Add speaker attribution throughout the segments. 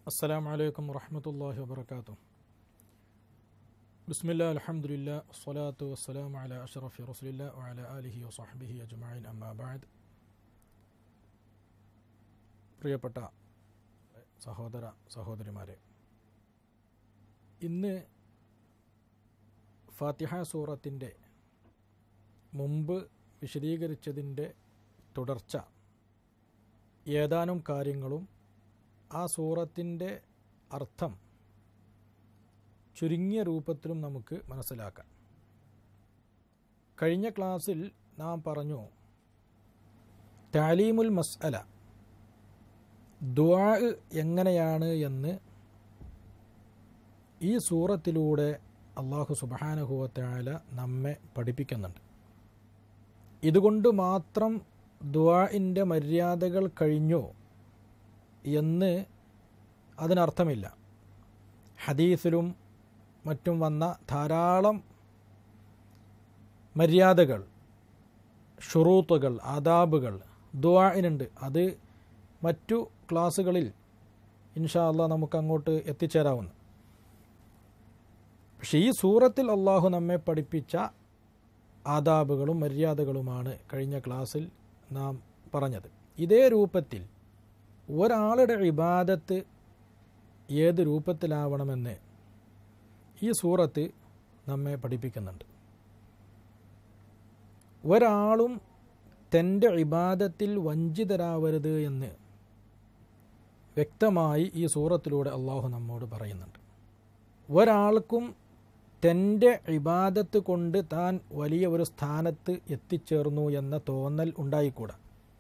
Speaker 1: السلام عليكم ورحمة الله وبركاته بسم الله الحمد لله والصلاة والسلام على أشرف رسول الله وعلى آله وصحبه أجمعين أما بعد പ്രിയപ്പെട്ട സഹോദര സഹോദരിമാരെ ഇന്ന് ഫാത്തിഹ സൂറത്തിൻ്റെ മുമ്പ് വിശദീകരിച്ചതിൻ്റെ തുടർച്ച ഏതാനും കാര്യങ്ങളും ആ സൂറത്തിൻ്റെ അർത്ഥം ചുരുങ്ങിയ രൂപത്തിലും നമുക്ക് മനസ്സിലാക്കാം കഴിഞ്ഞ ക്ലാസ്സിൽ നാം പറഞ്ഞു താലീമുൽ മസ്അല ദുആ എങ്ങനെയാണ് എന്ന് ഈ സൂറത്തിലൂടെ അള്ളാഹു സുബാനുഭവത്തായ നമ്മെ പഠിപ്പിക്കുന്നുണ്ട് ഇതുകൊണ്ട് മാത്രം ദുആഇൻ്റെ മര്യാദകൾ കഴിഞ്ഞു എന്ന് അതിനർത്ഥമില്ല ഹദീസിലും മറ്റും വന്ന ധാരാളം മര്യാദകൾ ഷുറൂത്തുകൾ ആദാബുകൾ ദുആഇനുണ്ട് അത് മറ്റു ക്ലാസ്സുകളിൽ ഇൻഷാ അള്ളാ നമുക്ക് അങ്ങോട്ട് എത്തിച്ചേരാവുന്നു പക്ഷേ ഈ സൂറത്തിൽ അള്ളാഹു നമ്മെ പഠിപ്പിച്ച ആദാബുകളും മര്യാദകളുമാണ് കഴിഞ്ഞ ക്ലാസ്സിൽ നാം പറഞ്ഞത് ഇതേ രൂപത്തിൽ ഒരാളുടെ ഇബാദത്ത് ഏത് രൂപത്തിലാവണമെന്ന് ഈ സൂറത്ത് നമ്മെ പഠിപ്പിക്കുന്നുണ്ട് ഒരാളും തൻ്റെ ഇബാദത്തിൽ വഞ്ചിതരാവരുത് എന്ന് വ്യക്തമായി ഈ സൂറത്തിലൂടെ അള്ളാഹു നമ്മോട് പറയുന്നുണ്ട് ഒരാൾക്കും തൻ്റെ ഇബാദത്ത് കൊണ്ട് താൻ വലിയ ഒരു സ്ഥാനത്ത് എത്തിച്ചേർന്നു എന്ന തോന്നൽ ഉണ്ടായിക്കൂടാ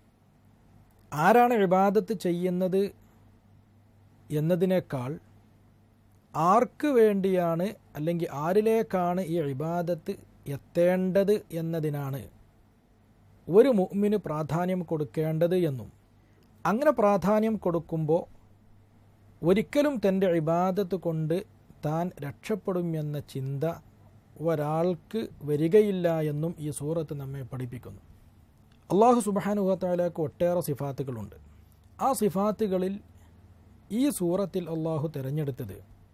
Speaker 1: ആരാണ് ഇബാദത്ത് ചെയ്യുന്നത് എന്നതിനേക്കാൾ ആർക്ക് വേണ്ടിയാണ് അല്ലെങ്കിൽ ആരിലേക്കാണ് ഈ ഇബാദത്ത് എത്തേണ്ടത് എന്നതിനാണ് ഒരു മുഅ്മിന് പ്രാധാന്യം കൊടുക്കേണ്ടത് എന്നും അങ്ങനെ പ്രാധാന്യം കൊടുക്കുമ്പോൾ ഒരിക്കലും തൻ്റെ ഇബാദത്ത് കൊണ്ട് താൻ രക്ഷപ്പെടും എന്ന ചിന്ത ഒരാൾക്ക് വരികയില്ല എന്നും ഈ സൂറത്ത് നമ്മെ പഠിപ്പിക്കുന്നു അള്ളാഹു സുബാനുഹത്താലാക്ക് ഒട്ടേറെ സിഫാത്തുകളുണ്ട് ആ സിഫാത്തുകളിൽ ഈ സൂറത്തിൽ അള്ളാഹു തിരഞ്ഞെടുത്തത്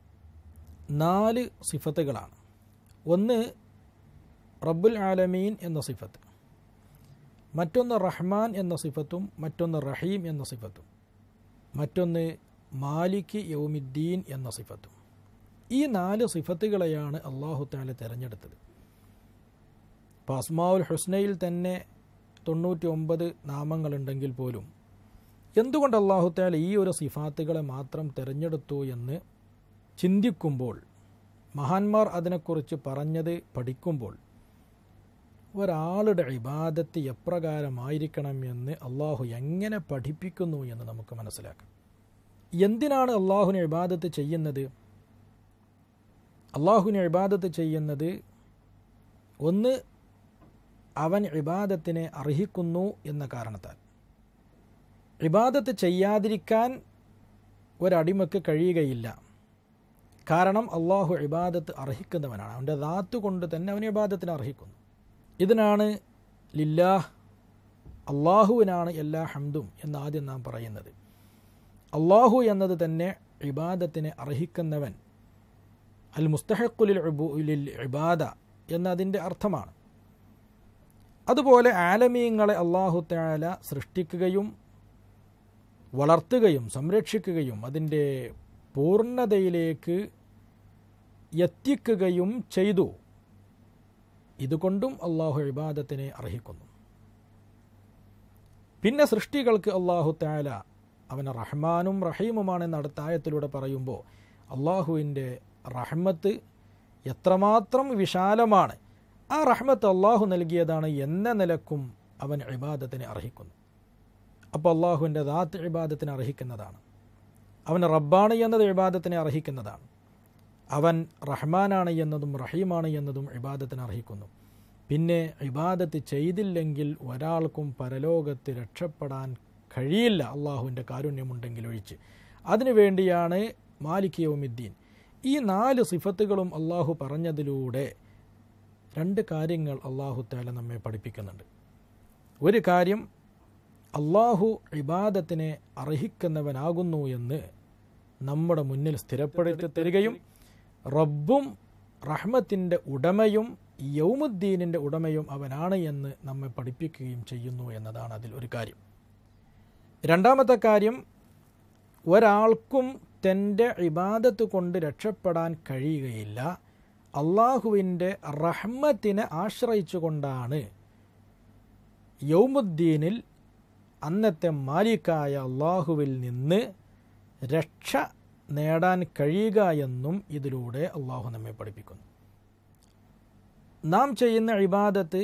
Speaker 1: നാല് സിഫത്തുകളാണ് ഒന്ന് റബ്ബുൽ ആലമീൻ എന്ന സിഫത്ത് മറ്റൊന്ന് റഹ്മാൻ എന്ന സിഫത്തും മറ്റൊന്ന് റഹീം എന്ന സിഫത്തും മറ്റൊന്ന് മാലിക് യൗമിദ്ദീൻ എന്ന സിഫത്തും ഈ നാല് സിഫത്തുകളെയാണ് അള്ളാഹു താല തിരഞ്ഞെടുത്തത് അപ്പോൾ അസ്മാവുൽ ഹുസ്നയിൽ തന്നെ തൊണ്ണൂറ്റി ഒമ്പത് നാമങ്ങളുണ്ടെങ്കിൽ പോലും എന്തുകൊണ്ട് അള്ളാഹു താല ഈ ഒരു സിഫാത്തുകളെ മാത്രം തിരഞ്ഞെടുത്തു എന്ന് ചിന്തിക്കുമ്പോൾ മഹാന്മാർ അതിനെക്കുറിച്ച് പറഞ്ഞത് പഠിക്കുമ്പോൾ ഒരാളുടെ ഇബാദത്ത് എപ്രകാരമായിരിക്കണം എന്ന് അള്ളാഹു എങ്ങനെ പഠിപ്പിക്കുന്നു എന്ന് നമുക്ക് മനസ്സിലാക്കാം എന്തിനാണ് അള്ളാഹുവിനെ ഇബാദത്ത് ചെയ്യുന്നത് അള്ളാഹുവിനെ ഇബാദത്ത് ചെയ്യുന്നത് ഒന്ന് അവൻ ഇബാദത്തിനെ അർഹിക്കുന്നു എന്ന കാരണത്താൽ ഇബാദത്ത് ചെയ്യാതിരിക്കാൻ ഒരടിമക്ക് കഴിയുകയില്ല കാരണം അള്ളാഹു ഇബാദത്ത് അർഹിക്കുന്നവനാണ് അവൻ്റെ ദാത്ത് കൊണ്ട് തന്നെ അവൻ ഇബാദത്തിന് അർഹിക്കുന്നു ഇതിനാണ് ലില്ലാഹ് അള്ളാഹുവിനാണ് എല്ലാ ഹംദും എന്ന് ആദ്യം നാം പറയുന്നത് അള്ളാഹു എന്നത് തന്നെ ഇബാദത്തിനെ അർഹിക്കുന്നവൻ അൽ മുസ്തഹക്കുലിൽ ലിൽ ഇബാദ എന്നതിൻ്റെ അർത്ഥമാണ് അതുപോലെ ആലമീങ്ങളെ അള്ളാഹു താല സൃഷ്ടിക്കുകയും വളർത്തുകയും സംരക്ഷിക്കുകയും അതിൻ്റെ പൂർണ്ണതയിലേക്ക് എത്തിക്കുകയും ചെയ്തു ഇതുകൊണ്ടും അള്ളാഹു ഇബാദത്തിനെ അർഹിക്കുന്നു പിന്നെ സൃഷ്ടികൾക്ക് അള്ളാഹു താല അവൻ റഹ്മാനും റഹീമുമാണെന്ന് അടുത്ത ആയത്തിലൂടെ പറയുമ്പോൾ അള്ളാഹുവിൻ്റെ റഹ്മത്ത് എത്രമാത്രം വിശാലമാണ് ആ റഹ്മത്ത് അള്ളാഹു നൽകിയതാണ് എന്ന നിലക്കും അവൻ ഇബാദത്തിനെ അർഹിക്കുന്നു അപ്പോൾ അള്ളാഹുവിൻ്റെ ദാത്ത് ഇബാദത്തിനെ അർഹിക്കുന്നതാണ് അവൻ റബ്ബാണ് എന്നത് ഇബാദത്തിനെ അർഹിക്കുന്നതാണ് അവൻ റഹ്മാനാണ് എന്നതും റഹീമാണ് എന്നതും ഇബാദത്തിന് അർഹിക്കുന്നു പിന്നെ ഇബാദത്ത് ചെയ്തില്ലെങ്കിൽ ഒരാൾക്കും പരലോകത്ത് രക്ഷപ്പെടാൻ കഴിയില്ല അള്ളാഹുവിൻ്റെ കാരുണ്യമുണ്ടെങ്കിൽ ഒഴിച്ച് അതിനുവേണ്ടിയാണ് മാലിക് യൗമിദ്ദീൻ ഈ നാല് സിഫത്തുകളും അള്ളാഹു പറഞ്ഞതിലൂടെ രണ്ട് കാര്യങ്ങൾ അള്ളാഹു താല നമ്മെ പഠിപ്പിക്കുന്നുണ്ട് ഒരു കാര്യം അള്ളാഹു ഇബാദത്തിനെ അർഹിക്കുന്നവനാകുന്നു എന്ന് നമ്മുടെ മുന്നിൽ സ്ഥിരപ്പെടുത്തി തരികയും റബ്ബും റഹ്മത്തിൻ്റെ ഉടമയും യൗമുദ്ദീനിൻ്റെ ഉടമയും അവനാണ് എന്ന് നമ്മെ പഠിപ്പിക്കുകയും ചെയ്യുന്നു എന്നതാണ് അതിൽ ഒരു കാര്യം രണ്ടാമത്തെ കാര്യം ഒരാൾക്കും തൻ്റെ ഇബാദത്ത് കൊണ്ട് രക്ഷപ്പെടാൻ കഴിയുകയില്ല അള്ളാഹുവിൻ്റെ റഹ്മത്തിനെ ആശ്രയിച്ചുകൊണ്ടാണ് യൗമുദ്ദീനിൽ അന്നത്തെ മാലിക്കായ അള്ളാഹുവിൽ നിന്ന് രക്ഷ നേടാൻ കഴിയുക എന്നും ഇതിലൂടെ അള്ളാഹു നമ്മെ പഠിപ്പിക്കുന്നു നാം ചെയ്യുന്ന ഇബാദത്ത്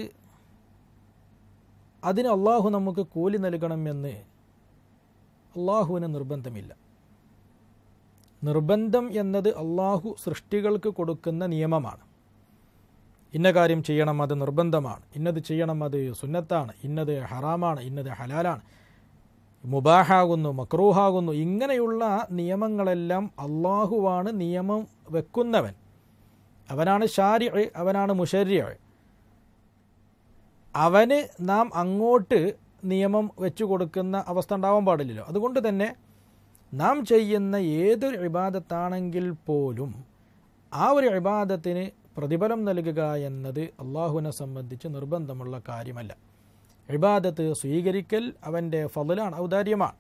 Speaker 1: അതിന് അള്ളാഹു നമുക്ക് കൂലി നൽകണമെന്ന് അള്ളാഹുവിന് നിർബന്ധമില്ല നിർബന്ധം എന്നത് അള്ളാഹു സൃഷ്ടികൾക്ക് കൊടുക്കുന്ന നിയമമാണ് ഇന്ന കാര്യം ചെയ്യണം അത് നിർബന്ധമാണ് ഇന്നത് ചെയ്യണം അത് സുന്നത്താണ് ഇന്നത് ഹറാമാണ് ഇന്നത് ഹലാലാണ് മുബാഹാകുന്നു മക്രൂഹാകുന്നു ഇങ്ങനെയുള്ള നിയമങ്ങളെല്ലാം അള്ളാഹുവാണ് നിയമം വെക്കുന്നവൻ അവനാണ് ഷാരി അവനാണ് മുഷര്യ അവന് നാം അങ്ങോട്ട് നിയമം വെച്ചു കൊടുക്കുന്ന അവസ്ഥ ഉണ്ടാവാൻ പാടില്ലല്ലോ അതുകൊണ്ട് തന്നെ നാം ചെയ്യുന്ന ഏതൊരു ഇബാദത്താണെങ്കിൽ പോലും ആ ഒരു ഇബാദത്തിന് പ്രതിഫലം നൽകുക എന്നത് അള്ളാഹുവിനെ സംബന്ധിച്ച് നിർബന്ധമുള്ള കാര്യമല്ല ഇബാദത്ത് സ്വീകരിക്കൽ അവൻ്റെ ഫതിലാണ് ഔദാര്യമാണ്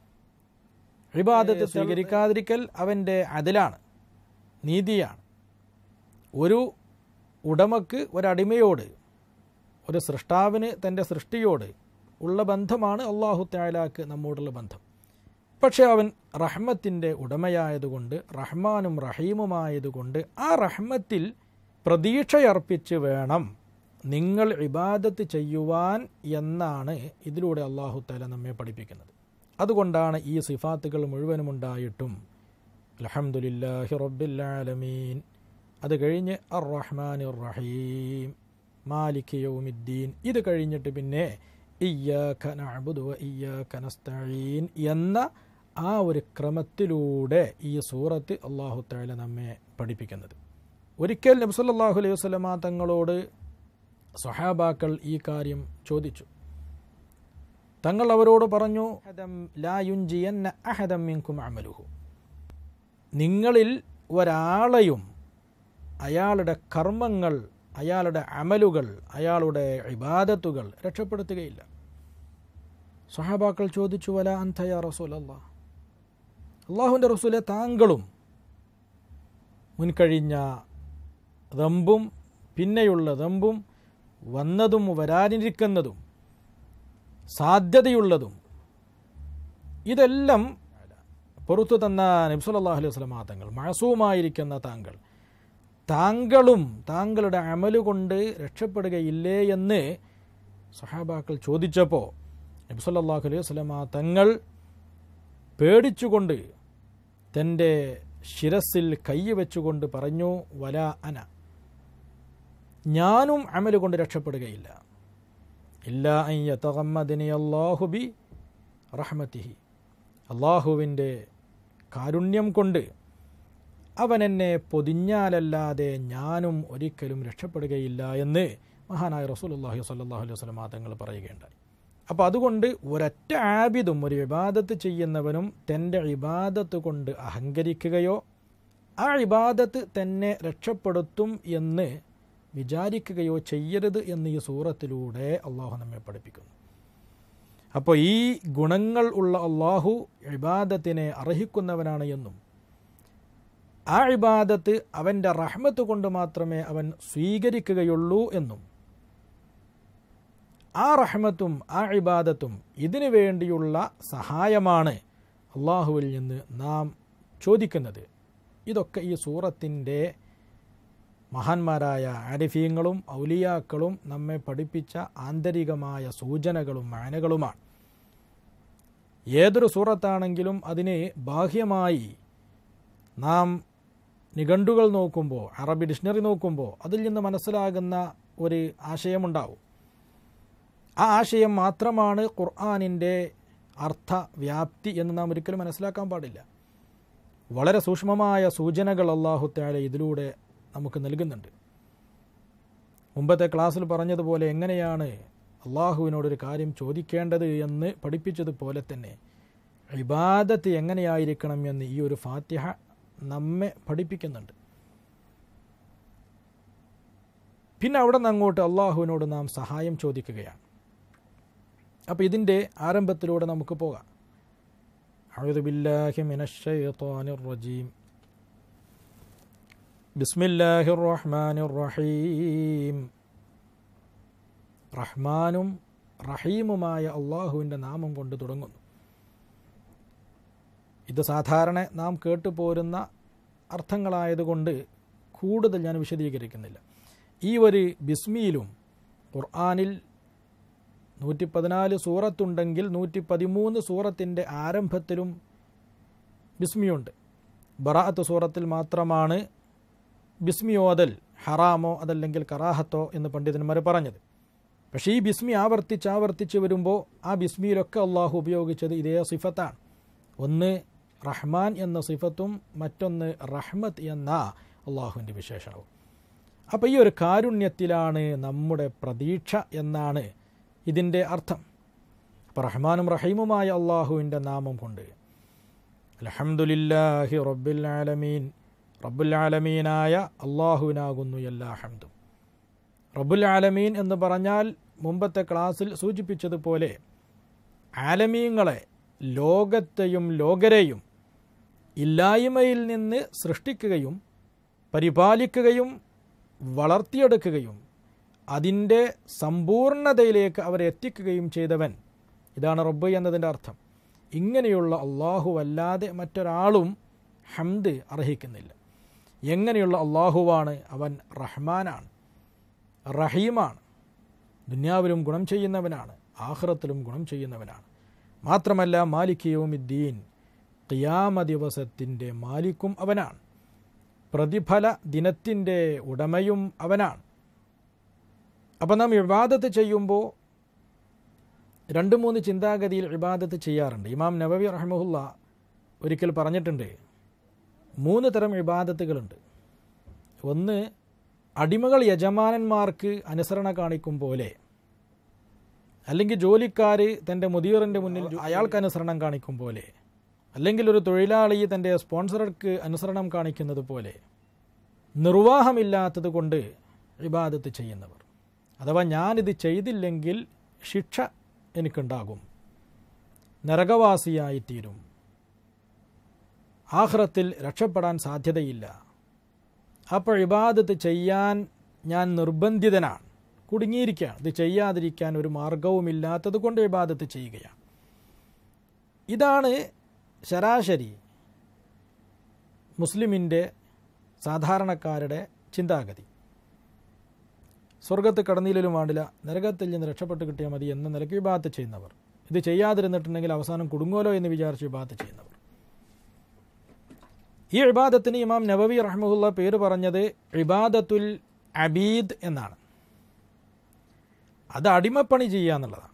Speaker 1: ഇബാദത്ത് സ്വീകരിക്കാതിരിക്കൽ അവൻ്റെ അതിലാണ് നീതിയാണ് ഒരു ഉടമക്ക് ഒരടിമയോട് ഒരു സൃഷ്ടാവിന് തൻ്റെ സൃഷ്ടിയോട് ഉള്ള ബന്ധമാണ് അള്ളാഹു താലാക്ക് നമ്മോടുള്ള ബന്ധം പക്ഷെ അവൻ റഹ്മത്തിൻ്റെ ഉടമയായതുകൊണ്ട് റഹ്മാനും റഹീമുമായതുകൊണ്ട് ആ റഹ്മത്തിൽ പ്രതീക്ഷയർപ്പിച്ച് വേണം നിങ്ങൾ ഇബാദത്ത് ചെയ്യുവാൻ എന്നാണ് ഇതിലൂടെ അള്ളാഹു താല നമ്മെ പഠിപ്പിക്കുന്നത് അതുകൊണ്ടാണ് ഈ സിഫാത്തുകൾ മുഴുവനും ഉണ്ടായിട്ടും അലഹമുല്ലാഹി റബ്ബില്ലാലമീൻ അത് കഴിഞ്ഞ് അർ റഹ്മാൻ റഹീം മാലിക് യൗമിദ്ദീൻ ഇത് കഴിഞ്ഞിട്ട് പിന്നെ ഇയ്യാഖ നഅബുദു വ ഇയ്യാഖ നസ്തഈൻ എന്ന ആ ഒരു ക്രമത്തിലൂടെ ഈ സൂറത്ത് അള്ളാഹു താല നമ്മെ പഠിപ്പിക്കുന്നത് ഒരിക്കൽ നബി സല്ലല്ലാഹു അലൈഹി വസല്ലമ തങ്ങളോട് സഹാബാക്കൾ ഈ കാര്യം ചോദിച്ചു തങ്ങൾ അവരോട് പറഞ്ഞു ലാ യുൻജിയന്ന അഹദം മിൻകും അമലുഹു നിങ്ങളിൽ ഒരാളെയും അയാളുടെ കർമ്മങ്ങൾ അയാളുടെ അമലുകൾ അയാളുടെ ഇബാദത്തുകൾ രക്ഷപ്പെടുത്തുകയില്ല സഹാബാക്കൾ ചോദിച്ചു വല അന്തയ റസൂൽ അല്ലാ അള്ളാഹുവിൻ്റെ റസൂലെ താങ്കളും മുൻകഴിഞ്ഞ ദമ്പും പിന്നെയുള്ള ദമ്പും വന്നതും വരാനിരിക്കുന്നതും സാധ്യതയുള്ളതും ഇതെല്ലാം പുറത്തു തന്ന നബ്സുല്ലാഹു അലൈഹി വസ്ലമാ തങ്ങൾ മഴസൂമായിരിക്കുന്ന താങ്കൾ താങ്കളും താങ്കളുടെ അമല് കൊണ്ട് രക്ഷപ്പെടുകയില്ലേ എന്ന് സഹാബാക്കൾ ചോദിച്ചപ്പോൾ നബ്സല്ലാഹു അലൈഹി വസ്ലമാ തങ്ങൾ പേടിച്ചുകൊണ്ട് തൻ്റെ ശിരസിൽ കൈ വെച്ചുകൊണ്ട് പറഞ്ഞു വല അന ഞാനും അമല് കൊണ്ട് രക്ഷപ്പെടുകയില്ല ഇല്ല അയ്യത്തഹമ്മദിനി അള്ളാഹുബി റഹ്മത്തിഹി അള്ളാഹുവിൻ്റെ കാരുണ്യം കൊണ്ട് അവൻ എന്നെ പൊതിഞ്ഞാലല്ലാതെ ഞാനും ഒരിക്കലും രക്ഷപ്പെടുകയില്ല എന്ന് മഹാനായ റസൂലുള്ളാഹി സ്വല്ലല്ലാഹു അലൈഹി വസല്ലം തങ്ങൾ പറയുകയുണ്ടായി അപ്പോൾ അതുകൊണ്ട് ഒരൊറ്റ ആബിദും ഒരു ഇബാദത്ത് ചെയ്യുന്നവനും തൻ്റെ ഇബാദത്ത് കൊണ്ട് അഹങ്കരിക്കുകയോ ആ ഇബാദത്ത് തന്നെ രക്ഷപ്പെടുത്തും എന്ന് വിചാരിക്കുകയോ ചെയ്യരുത് എന്ന് ഈ സൂറത്തിലൂടെ അള്ളാഹു നമ്മെ പഠിപ്പിക്കുന്നു അപ്പോൾ ഈ ഗുണങ്ങൾ ഉള്ള അള്ളാഹു ഇബാദത്തിനെ അർഹിക്കുന്നവനാണ് എന്നും ആ ഇബാദത്ത് അവൻ്റെ റഹ്മത്ത് കൊണ്ട് മാത്രമേ അവൻ സ്വീകരിക്കുകയുള്ളൂ എന്നും ആ റഹ്മത്തും ആ ഇബാദത്തും ഇതിനു വേണ്ടിയുള്ള സഹായമാണ് അള്ളാഹുവിൽ നിന്ന് നാം ചോദിക്കുന്നത് ഇതൊക്കെ ഈ സൂറത്തിൻ്റെ മഹാന്മാരായ ആരിഫീങ്ങളും ഔലിയാക്കളും നമ്മെ പഠിപ്പിച്ച ആന്തരികമായ സൂചനകളും മാനകളുമാണ് ഏതൊരു സൂറത്താണെങ്കിലും അതിന് ബാഹ്യമായി നാം നിഘണ്ടുകൾ നോക്കുമ്പോൾ അറബി ഡിക്ഷണറി നോക്കുമ്പോൾ അതിൽ നിന്ന് മനസ്സിലാകുന്ന ഒരു ആശയമുണ്ടാവും ആ ആശയം മാത്രമാണ് ഖുർആാനിൻ്റെ അർത്ഥവ്യാപ്തി എന്ന് നാം ഒരിക്കലും മനസ്സിലാക്കാൻ പാടില്ല വളരെ സൂക്ഷ്മമായ സൂചനകൾ അള്ളാഹു താല ഇതിലൂടെ നമുക്ക് നൽകുന്നുണ്ട് മുമ്പത്തെ ക്ലാസ്സിൽ പറഞ്ഞതുപോലെ എങ്ങനെയാണ് അള്ളാഹുവിനോടൊരു കാര്യം ചോദിക്കേണ്ടത് എന്ന് പഠിപ്പിച്ചതുപോലെ തന്നെ ഇബാദത്ത് എങ്ങനെയായിരിക്കണം എന്ന് ഈ ഒരു ഫാത്തിഹ നമ്മെ പഠിപ്പിക്കുന്നുണ്ട് പിന്നെ അവിടെ നിന്ന് അങ്ങോട്ട് അള്ളാഹുവിനോട് നാം സഹായം ചോദിക്കുകയാണ് അപ്പോൾ ഇതിൻ്റെ ആരംഭത്തിലൂടെ നമുക്ക് പോകാം أعوذ بالله من الشيطان الرجيم بسم الله الرحمن الرحيم റഹ്മാനും റഹീമുമായ അള്ളാഹുവിൻ്റെ നാമം കൊണ്ട് തുടങ്ങുന്നു ഇത് സാധാരണ നാം കേട്ടുപോരുന്ന അർത്ഥങ്ങളായതുകൊണ്ട് കൂടുതൽ ഞാൻ വിശദീകരിക്കുന്നില്ല ഈ ഒരു ബിസ്മിയിലും ഖുർആാനിൽ നൂറ്റി പതിനാല് സൂറത്തുണ്ടെങ്കിൽ നൂറ്റി പതിമൂന്ന് സൂറത്തിൻ്റെ ആരംഭത്തിലും ബിസ്മിയുണ്ട് ബറാഅത്ത് സൂറത്തിൽ മാത്രമാണ് ബിസ്മി ഓതൽ ഹറാമോ അതല്ലെങ്കിൽ കറാഹത്തോ എന്ന് പണ്ഡിതന്മാർ പറഞ്ഞത് പക്ഷേ ഈ ബിസ്മി ആവർത്തിച്ച് ആവർത്തിച്ച് വരുമ്പോൾ ആ ബിസ്മിയിലൊക്കെ അള്ളാഹു ഉപയോഗിച്ചത് ഇതേ സിഫത്താണ് ഒന്ന് റഹ്മാൻ എന്ന സിഫത്തും മറ്റൊന്ന് റഹ്മത്ത് എന്ന അള്ളാഹുവിൻ്റെ വിശേഷണവും അപ്പോൾ ഈ ഒരു കാരുണ്യത്തിലാണ് നമ്മുടെ പ്രതീക്ഷ എന്നാണ് ഇതിൻ്റെ അർത്ഥം അപ്പോൾ റഹ്മാനും റഹീമുമായ അള്ളാഹുവിൻ്റെ നാമം കൊണ്ട് അലഹമുല്ലാഹി റബ്ബുൽ ആലമീൻ റബ്ബുൽ ആലമീനായ അള്ളാഹുവിനാകുന്നു എല്ലാ ഹംദും റബ്ബുൽ ആലമീൻ എന്ന് പറഞ്ഞാൽ മുമ്പത്തെ ക്ലാസ്സിൽ സൂചിപ്പിച്ചതുപോലെ ആലമീങ്ങളെ ലോകത്തെയും ലോകരെയും ഇല്ലായ്മയിൽ നിന്ന് സൃഷ്ടിക്കുകയും പരിപാലിക്കുകയും വളർത്തിയെടുക്കുകയും അതിൻ്റെ സമ്പൂർണതയിലേക്ക് അവരെ എത്തിക്കുകയും ചെയ്തവൻ ഇതാണ് റബ്ബ് എന്നതിൻ്റെ അർത്ഥം ഇങ്ങനെയുള്ള അള്ളാഹു അല്ലാതെ മറ്റൊരാളും ഹംദ് അർഹിക്കുന്നില്ല എങ്ങനെയുള്ള അള്ളാഹുവാണ് അവൻ റഹ്മാനാണ് റഹീമാണ് ദുന്യാവിലും ഗുണം ചെയ്യുന്നവനാണ് ആഹ്റത്തിലും ഗുണം ചെയ്യുന്നവനാണ് മാത്രമല്ല മാലിക്കയോമിദ്ദീൻ ഖിയാമ ദിവസത്തിൻ്റെ മാലിക്കും അവനാണ് പ്രതിഫല ദിനത്തിൻ്റെ ഉടമയും അവനാണ് അപ്പം നാം ഇബാദത്ത് ചെയ്യുമ്പോൾ രണ്ട് മൂന്ന് ചിന്താഗതിയിൽ ഇബാദത്ത് ചെയ്യാറുണ്ട് ഇമാം നവവി റഹ്മുല്ല ഒരിക്കൽ പറഞ്ഞിട്ടുണ്ട് മൂന്ന് തരം ഇബാദത്തുകളുണ്ട് ഒന്ന് അടിമകൾ യജമാനന്മാർക്ക് അനുസരണ കാണിക്കും പോലെ അല്ലെങ്കിൽ ജോലിക്കാർ തൻ്റെ മുതിയറിൻ്റെ മുന്നിൽ അയാൾക്ക് അനുസരണം കാണിക്കും പോലെ അല്ലെങ്കിൽ ഒരു തൊഴിലാളി തൻ്റെ സ്പോൺസർക്ക് അനുസരണം കാണിക്കുന്നത് പോലെ നിർവാഹമില്ലാത്തത് കൊണ്ട് ഇബാദത്ത് ചെയ്യുന്നവർ അഥവാ ഞാനിത് ചെയ്തില്ലെങ്കിൽ ശിക്ഷ എനിക്കുണ്ടാകും നരകവാസിയായിത്തീരും ആഹ്റത്തിൽ രക്ഷപ്പെടാൻ സാധ്യതയില്ല അപ്പോൾ ഇബാദത്ത് ചെയ്യാൻ ഞാൻ നിർബന്ധിതനാണ് കുടുങ്ങിയിരിക്കുകയാണ് ഇത് ചെയ്യാതിരിക്കാൻ ഒരു മാർഗവുമില്ലാത്തത് കൊണ്ട് ഇബാദത്ത് ചെയ്യുകയാണ് ഇതാണ് ശരാശരി മുസ്ലിമിൻ്റെ സാധാരണക്കാരുടെ ചിന്താഗതി സ്വർഗത്ത് കടന്നിലും വേണ്ടില്ല നരകത്തിൽ നിന്ന് രക്ഷപ്പെട്ട് കിട്ടിയാൽ മതി എന്ന നിലയ്ക്ക് വിഭാഗത്ത് ചെയ്യുന്നവർ ഇത് ചെയ്യാതിരുന്നിട്ടുണ്ടെങ്കിൽ അവസാനം കുടുങ്ങോലോ എന്ന് വിചാരിച്ച് വിഭാഗത്ത് ചെയ്യുന്നവർ ഈ ഇബാദത്തിന് ഇമാം നബവി റഹ്മുല്ല പേര് പറഞ്ഞത് ഇബാദത്തുൽ അബീദ് എന്നാണ് അത് അടിമപ്പണി ചെയ്യുക എന്നുള്ളതാണ്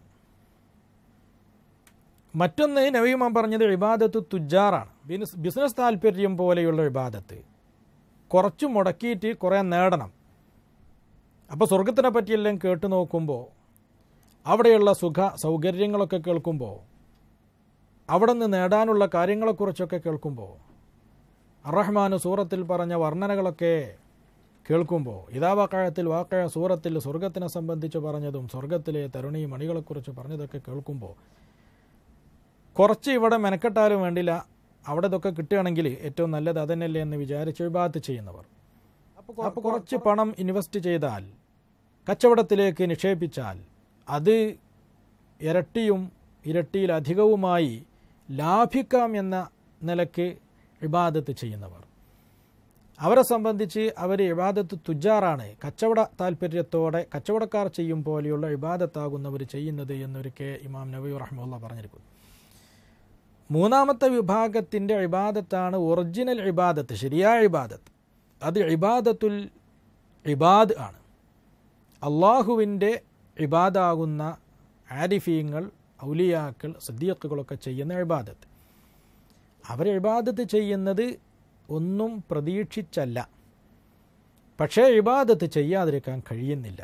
Speaker 1: മറ്റൊന്ന് നവീമാൻ പറഞ്ഞത് ഇബാദത്ത് തുജാറാണ് ബിസിനസ് താല്പര്യം പോലെയുള്ള ഇബാദത്ത് കുറച്ച് മുടക്കിയിട്ട് കുറേ നേടണം അപ്പോൾ സ്വർഗത്തിനെ പറ്റിയെല്ലാം കേട്ട് നോക്കുമ്പോൾ അവിടെയുള്ള സുഖ സൗകര്യങ്ങളൊക്കെ കേൾക്കുമ്പോൾ അവിടെ നിന്ന് നേടാനുള്ള കാര്യങ്ങളെക്കുറിച്ചൊക്കെ കേൾക്കുമ്പോൾ അറഹ്മാൻ സൂറത്തിൽ പറഞ്ഞ വർണ്ണനകളൊക്കെ കേൾക്കുമ്പോൾ ഇതാ വാക്കായത്തിൽ വാക്കയ സൂറത്തിൽ സ്വർഗത്തിനെ സംബന്ധിച്ച് പറഞ്ഞതും സ്വർഗത്തിലെ തരുണി മണികളെക്കുറിച്ച് പറഞ്ഞതൊക്കെ കേൾക്കുമ്പോൾ കുറച്ച് ഇവിടെ മെനക്കെട്ടാലും വേണ്ടില്ല അവിടെ ഇതൊക്കെ കിട്ടുകയാണെങ്കിൽ ഏറ്റവും നല്ലത് അതന്നെയല്ലേ എന്ന് വിചാരിച്ച് വിഭാഗത്ത് ചെയ്യുന്നവർ അപ്പോൾ കുറച്ച് പണം ഇൻവെസ്റ്റ് ചെയ്താൽ കച്ചവടത്തിലേക്ക് നിക്ഷേപിച്ചാൽ അത് ഇരട്ടിയും ഇരട്ടിയിലധികവുമായി ലാഭിക്കാം എന്ന നിലയ്ക്ക് ഇബാദത്ത് ചെയ്യുന്നവർ അവരെ സംബന്ധിച്ച് അവർ ഇബാദത്ത് തുജാറാണ് കച്ചവട താല്പര്യത്തോടെ കച്ചവടക്കാർ ചെയ്യും പോലെയുള്ള ഇബാദത്താകുന്നവർ ചെയ്യുന്നത് എന്നൊരു കെ ഇമാം നബി റഹ്മുല്ല പറഞ്ഞിരിക്കുന്നു മൂന്നാമത്തെ വിഭാഗത്തിൻ്റെ ഇബാദത്താണ് ഒറിജിനൽ ഇബാദത്ത് ശരിയായ ഇബാദത്ത് അത് ഇബാദത്തുൽ ഇബാദ് ആണ് അള്ളാഹുവിൻ്റെ ഇബാദാകുന്ന ആരിഫീങ്ങൾ ഔലിയാക്കൾ സദ്ദീഖുകളൊക്കെ ചെയ്യുന്ന ഇബാദത്ത് അവർ ഇബാദത്ത് ചെയ്യുന്നത് ഒന്നും പ്രതീക്ഷിച്ചല്ല പക്ഷേ ഇബാദത്ത് ചെയ്യാതിരിക്കാൻ കഴിയുന്നില്ല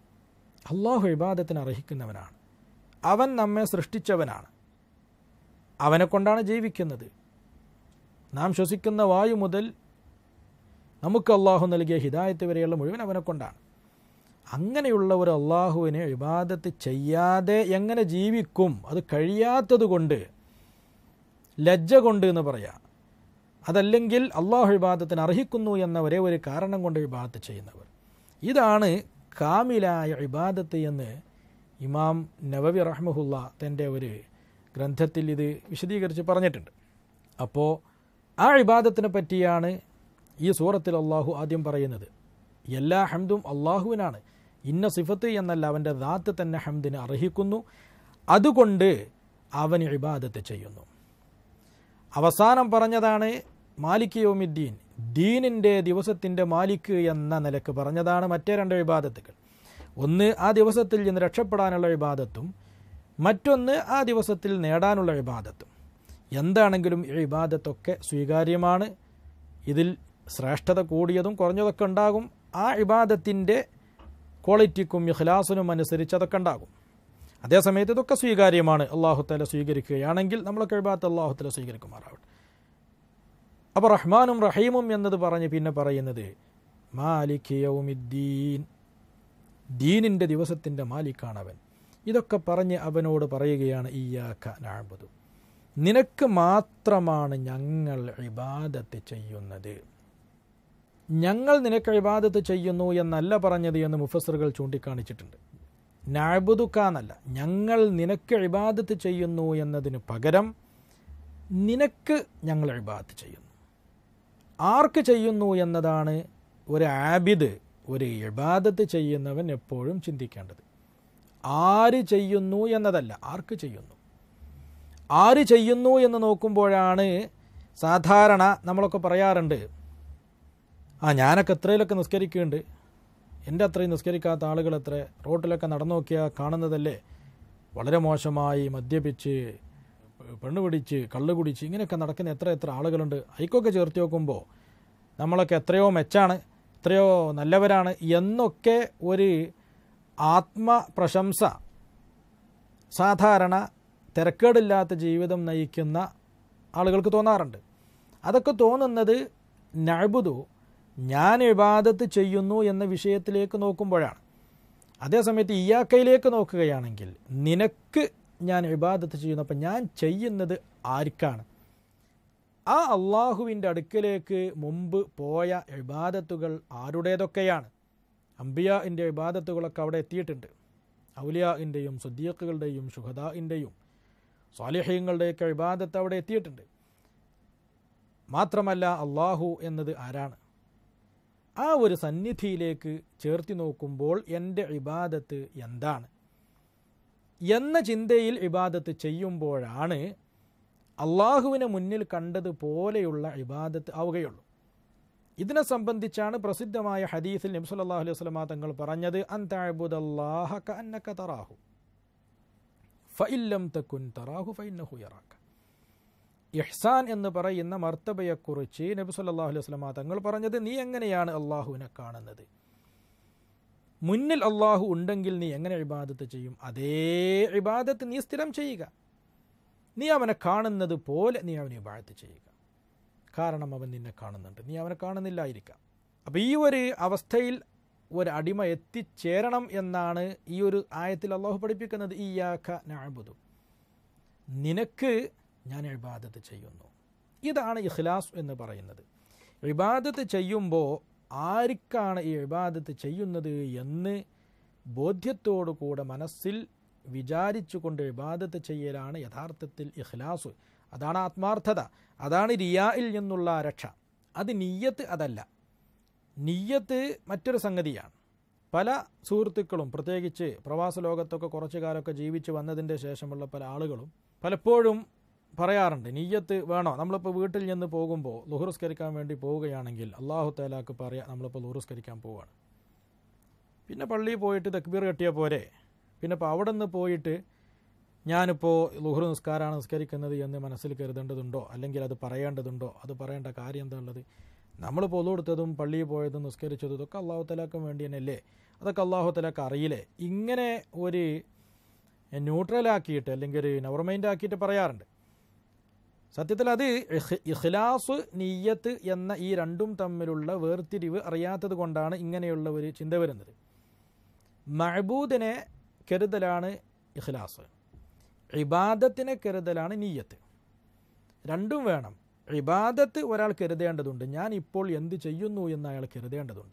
Speaker 1: അള്ളാഹു ഇബാദത്തിന് അർഹിക്കുന്നവനാണ് അവൻ നമ്മെ സൃഷ്ടിച്ചവനാണ് അവനെ കൊണ്ടാണ് ജീവിക്കുന്നത് നാം ശ്വസിക്കുന്ന വായു മുതൽ നമുക്ക് അള്ളാഹു നൽകിയ ഹിദായത്ത് വരെയുള്ള മുഴുവൻ അവനെ കൊണ്ടാണ് അങ്ങനെയുള്ള ഒരു അള്ളാഹുവിനെ ഇബാദത്ത് ചെയ്യാതെ എങ്ങനെ ജീവിക്കും അത് കഴിയാത്തത് കൊണ്ട് ലജ്ജ കൊണ്ട് എന്ന് പറയാം അതല്ലെങ്കിൽ അള്ളാഹു ഇബാദത്തിന് അർഹിക്കുന്നു എന്ന ഒരേ ഒരു കാരണം കൊണ്ട് ഇബാദത്ത് ചെയ്യുന്നവർ ഇതാണ് കാമിലായ ഇബാദത്ത് എന്ന് ഇമാം നവവി റഹ്മഹുല്ല തൻ്റെ ഒരു ഗ്രന്ഥത്തിൽ ഇത് വിശദീകരിച്ച് പറഞ്ഞിട്ടുണ്ട് അപ്പോൾ ആ ഇബാദത്തിനെ പറ്റിയാണ് ഈ സൂറത്തിൽ അള്ളാഹു ആദ്യം പറയുന്നത് എല്ലാ ഹംദും അള്ളാഹുവിനാണ് ഇന്ന സിഫത്ത് എന്നല്ല അവൻ്റെ ദാത്ത് തന്നെ ഹംദിന് അർഹിക്കുന്നു അതുകൊണ്ട് അവൻ ഇബാദത്ത് ചെയ്യുന്നു അവസാനം പറഞ്ഞതാണ് മാലിക് യോമിദ്ദീൻ ദീനിൻ്റെ ദിവസത്തിൻ്റെ മാലിക് എന്ന നിലക്ക് പറഞ്ഞതാണ് മറ്റേ രണ്ട് വിവാദത്തുകൾ ഒന്ന് ആ ദിവസത്തിൽ നിന്ന് രക്ഷപ്പെടാനുള്ള വിവാദത്തും മറ്റൊന്ന് ആ ദിവസത്തിൽ നേടാനുള്ള വിവാദത്തും എന്താണെങ്കിലും ഈ വിവാദത്തൊക്കെ സ്വീകാര്യമാണ് ഇതിൽ ശ്രേഷ്ഠത കൂടിയതും കുറഞ്ഞതൊക്കെ ഉണ്ടാകും ആ ഇബാദത്തിൻ്റെ ക്വാളിറ്റിക്കും ഇഖ്ലാസിനും അനുസരിച്ച് അതൊക്കെ ഉണ്ടാകും അതേസമയത്ത് ഇതൊക്കെ സ്വീകാര്യമാണ് അള്ളാഹുത്തല സ്വീകരിക്കുകയാണെങ്കിൽ നമ്മളൊക്കെ ഇബാദത്ത് അള്ളാഹുത്തല സ്വീകരിക്കുമാറാവട്ടെ അപ്പോൾ റഹ്മാനും റഹീമും എന്നത് പറഞ്ഞ് പിന്നെ പറയുന്നത് മാലിക് യൗമിദ്ദീൻ ദീനിൻ്റെ ദിവസത്തിൻ്റെ മാലിക്കാണവൻ ഇതൊക്കെ പറഞ്ഞ് അവനോട് പറയുകയാണ് ഇയാക്ക നാഴ്ബതു നിനക്ക് മാത്രമാണ് ഞങ്ങൾ ഇബാദത്ത് ചെയ്യുന്നത് ഞങ്ങൾ നിനക്ക് ഇബാദത്ത് ചെയ്യുന്നു എന്നല്ല പറഞ്ഞത് എന്ന് മുഫസറുകൾ ചൂണ്ടിക്കാണിച്ചിട്ടുണ്ട് നാബുദുക്ക എന്നല്ല ഞങ്ങൾ നിനക്ക് ഇബാദത്ത് ചെയ്യുന്നു എന്നതിന് പകരം നിനക്ക് ഞങ്ങൾ ഇബാദത്ത് ചെയ്യുന്നു ആർക്ക് ചെയ്യുന്നു എന്നതാണ് ഒരു ആബിദ് ഒരു ഇബാദത്ത് ചെയ്യുന്നവൻ എപ്പോഴും ചിന്തിക്കേണ്ടത് ആര് ചെയ്യുന്നു എന്നതല്ല ആർക്ക് ചെയ്യുന്നു ആര് ചെയ്യുന്നു എന്ന് നോക്കുമ്പോഴാണ് സാധാരണ നമ്മളൊക്കെ പറയാറുണ്ട് ആ ഞാനൊക്കെ എത്രയിലൊക്കെ നിസ്കരിക്കുന്നുണ്ട് എൻ്റെ അത്രയും നിസ്കരിക്കാത്ത ആളുകൾ എത്ര റോട്ടിലൊക്കെ നടന്നു നോക്കിയാൽ കാണുന്നതല്ലേ വളരെ മോശമായി മദ്യപിച്ച് പെണ്ണ് പിടിച്ച് കള്ള് കുടിച്ച് ഇങ്ങനെയൊക്കെ നടക്കുന്ന എത്ര എത്ര ആളുകളുണ്ട് ഐക്കൊക്കെ ചേർത്ത് നോക്കുമ്പോൾ നമ്മളൊക്കെ എത്രയോ മെച്ചാണ് എത്രയോ നല്ലവരാണ് എന്നൊക്കെ ഒരു ആത്മപ്രശംസ സാധാരണ തിരക്കേടില്ലാത്ത ജീവിതം നയിക്കുന്ന ആളുകൾക്ക് തോന്നാറുണ്ട് അതൊക്കെ തോന്നുന്നത് നഴുബുദു ഞാൻ ഇബാദത്ത് ചെയ്യുന്നു എന്ന വിഷയത്തിലേക്ക് നോക്കുമ്പോഴാണ് അതേസമയത്ത് ഇയാക്കയിലേക്ക് നോക്കുകയാണെങ്കിൽ നിനക്ക് ഞാൻ ഇബാദത്ത് ചെയ്യുന്നു അപ്പം ഞാൻ ചെയ്യുന്നത് ആർക്കാണ് ആ അള്ളാഹുവിൻ്റെ അടുക്കലേക്ക് മുമ്പ് പോയ ഇബാദത്തുകൾ ആരുടേതൊക്കെയാണ് അംബിയാൻ്റെ ഇബാദത്തുകളൊക്കെ അവിടെ എത്തിയിട്ടുണ്ട് ഔലിയാഇൻ്റെയും സുദ്ദീഖുകളുടെയും ഷുഹദാഇൻ്റെയും സ്വാലിഹ്യങ്ങളുടെയൊക്കെ ഇബാദത്ത് അവിടെ എത്തിയിട്ടുണ്ട് മാത്രമല്ല അള്ളാഹു എന്നത് ആരാണ് ആ ഒരു സന്നിധിയിലേക്ക് ചേർത്തി നോക്കുമ്പോൾ എൻ്റെ ഇബാദത്ത് എന്താണ് എന്ന ചിന്തയിൽ ഇബാദത്ത് ചെയ്യുമ്പോഴാണ് അള്ളാഹുവിനെ മുന്നിൽ കണ്ടതുപോലെയുള്ള ഇബാദത്ത് ആവുകയുള്ളൂ ഇതിനെ സംബന്ധിച്ചാണ് പ്രസിദ്ധമായ ഹദീസിൽ നബ്സല്ലാഹു അലൈഹി വസ്ലമ തങ്ങൾ പറഞ്ഞത് അൻതാബുദല്ലാഹ കന്നക്ക തറാഹു ഫഇല്ലം തക്കുൻ തറാഹു ഫൈന്നഹു യറാക്ക ഇഹ്സാൻ എന്ന് പറയുന്ന മർത്തബയെക്കുറിച്ച് നബി സല്ലാഹു അലൈഹി വസ്ലമ തങ്ങൾ പറഞ്ഞത് നീ എങ്ങനെയാണ് അള്ളാഹുവിനെ കാണുന്നത് മുന്നിൽ അള്ളാഹു ഉണ്ടെങ്കിൽ നീ എങ്ങനെ ഇബാദത്ത് ചെയ്യും അതേ ഇബാദത്ത് നീ സ്ഥിരം ചെയ്യുക നീ അവനെ കാണുന്നത് പോലെ നീ അവനെ ഇബാദത്ത് ചെയ്യുക കാരണം അവൻ നിന്നെ കാണുന്നുണ്ട് നീ അവനെ കാണുന്നില്ലായിരിക്കാം അപ്പോൾ ഈ ഒരു അവസ്ഥയിൽ ഒരു അടിമ എത്തിച്ചേരണം എന്നാണ് ഈ ഒരു ആയത്തിൽ അള്ളാഹു പഠിപ്പിക്കുന്നത് ഈ യാഖ നാബുദു നിനക്ക് ഞാൻ ഇബാദത്ത് ചെയ്യുന്നു ഇതാണ് ഇഖ്ലാസ് എന്ന് പറയുന്നത് ഇബാദത്ത് ചെയ്യുമ്പോൾ ആർക്കാണ് ഈ ഇബാദത്ത് ചെയ്യുന്നത് എന്ന് ബോധ്യത്തോടു കൂടെ മനസ്സിൽ വിചാരിച്ചുകൊണ്ട് ഇബാദത്ത് ചെയ്യലാണ് യഥാർത്ഥത്തിൽ ഇഖ്ലാസ് അതാണ് ആത്മാർത്ഥത അതാണ് റിയായിൽ നിന്നുള്ള രക്ഷ അത് നീയത്ത് അതല്ല നീയത്ത് മറ്റൊരു സംഗതിയാണ് പല സുഹൃത്തുക്കളും പ്രത്യേകിച്ച് പ്രവാസ ലോകത്തൊക്കെ കുറച്ചു കാലമൊക്കെ ജീവിച്ച് വന്നതിൻ്റെ ശേഷമുള്ള പല ആളുകളും പലപ്പോഴും പറയാറുണ്ട് നീയത്ത് വേണോ നമ്മളിപ്പോൾ വീട്ടിൽ നിന്ന് പോകുമ്പോൾ ലുഹുറുസ്കരിക്കാൻ വേണ്ടി പോവുകയാണെങ്കിൽ അള്ളാഹു തലാക്ക് പറയാം നമ്മളിപ്പോൾ ലുഹുറുസ്കരിക്കാൻ പോവുകയാണ് പിന്നെ പള്ളിയിൽ പോയിട്ട് തക്ബീർ കെട്ടിയ പോരെ പിന്നെ ഇപ്പോൾ അവിടെ നിന്ന് പോയിട്ട് ഞാനിപ്പോൾ ലുഹുർ നിസ്കാരമാണ് നിസ്കരിക്കുന്നത് എന്ന് മനസ്സിൽ കരുതേണ്ടതുണ്ടോ അല്ലെങ്കിൽ അത് പറയേണ്ടതുണ്ടോ അത് പറയേണ്ട കാര്യം എന്താ ഉള്ളത് നമ്മൾ പൊതു കൊടുത്തതും പള്ളിയിൽ പോയതും നിസ്കരിച്ചതും ഇതൊക്കെ അള്ളാഹു തലാക്കും വേണ്ടി തന്നെയല്ലേ അതൊക്കെ അള്ളാഹു തലാക്ക് അറിയില്ലേ ഇങ്ങനെ ഒരു ന്യൂട്രലാക്കിയിട്ട് അല്ലെങ്കിൽ ഒരു നവർ മൈൻഡ് ആക്കിയിട്ട് പറയാറുണ്ട് സത്യത്തിൽ അത് ഇഖ്- ഇഖ്ലാസ് നീയത്ത് എന്ന ഈ രണ്ടും തമ്മിലുള്ള വേർതിരിവ് അറിയാത്തത് കൊണ്ടാണ് ഇങ്ങനെയുള്ള ഒരു ചിന്ത വരുന്നത് മഹബൂദിനെ കരുതലാണ് ഇഖ്ലാസ് ഇബാദത്തിനെ കരുതലാണ് നീയത്ത് രണ്ടും വേണം ഇബാദത്ത് ഒരാൾ കരുതേണ്ടതുണ്ട് ഞാൻ ഇപ്പോൾ എന്ത് ചെയ്യുന്നു എന്ന് അയാൾ കരുതേണ്ടതുണ്ട്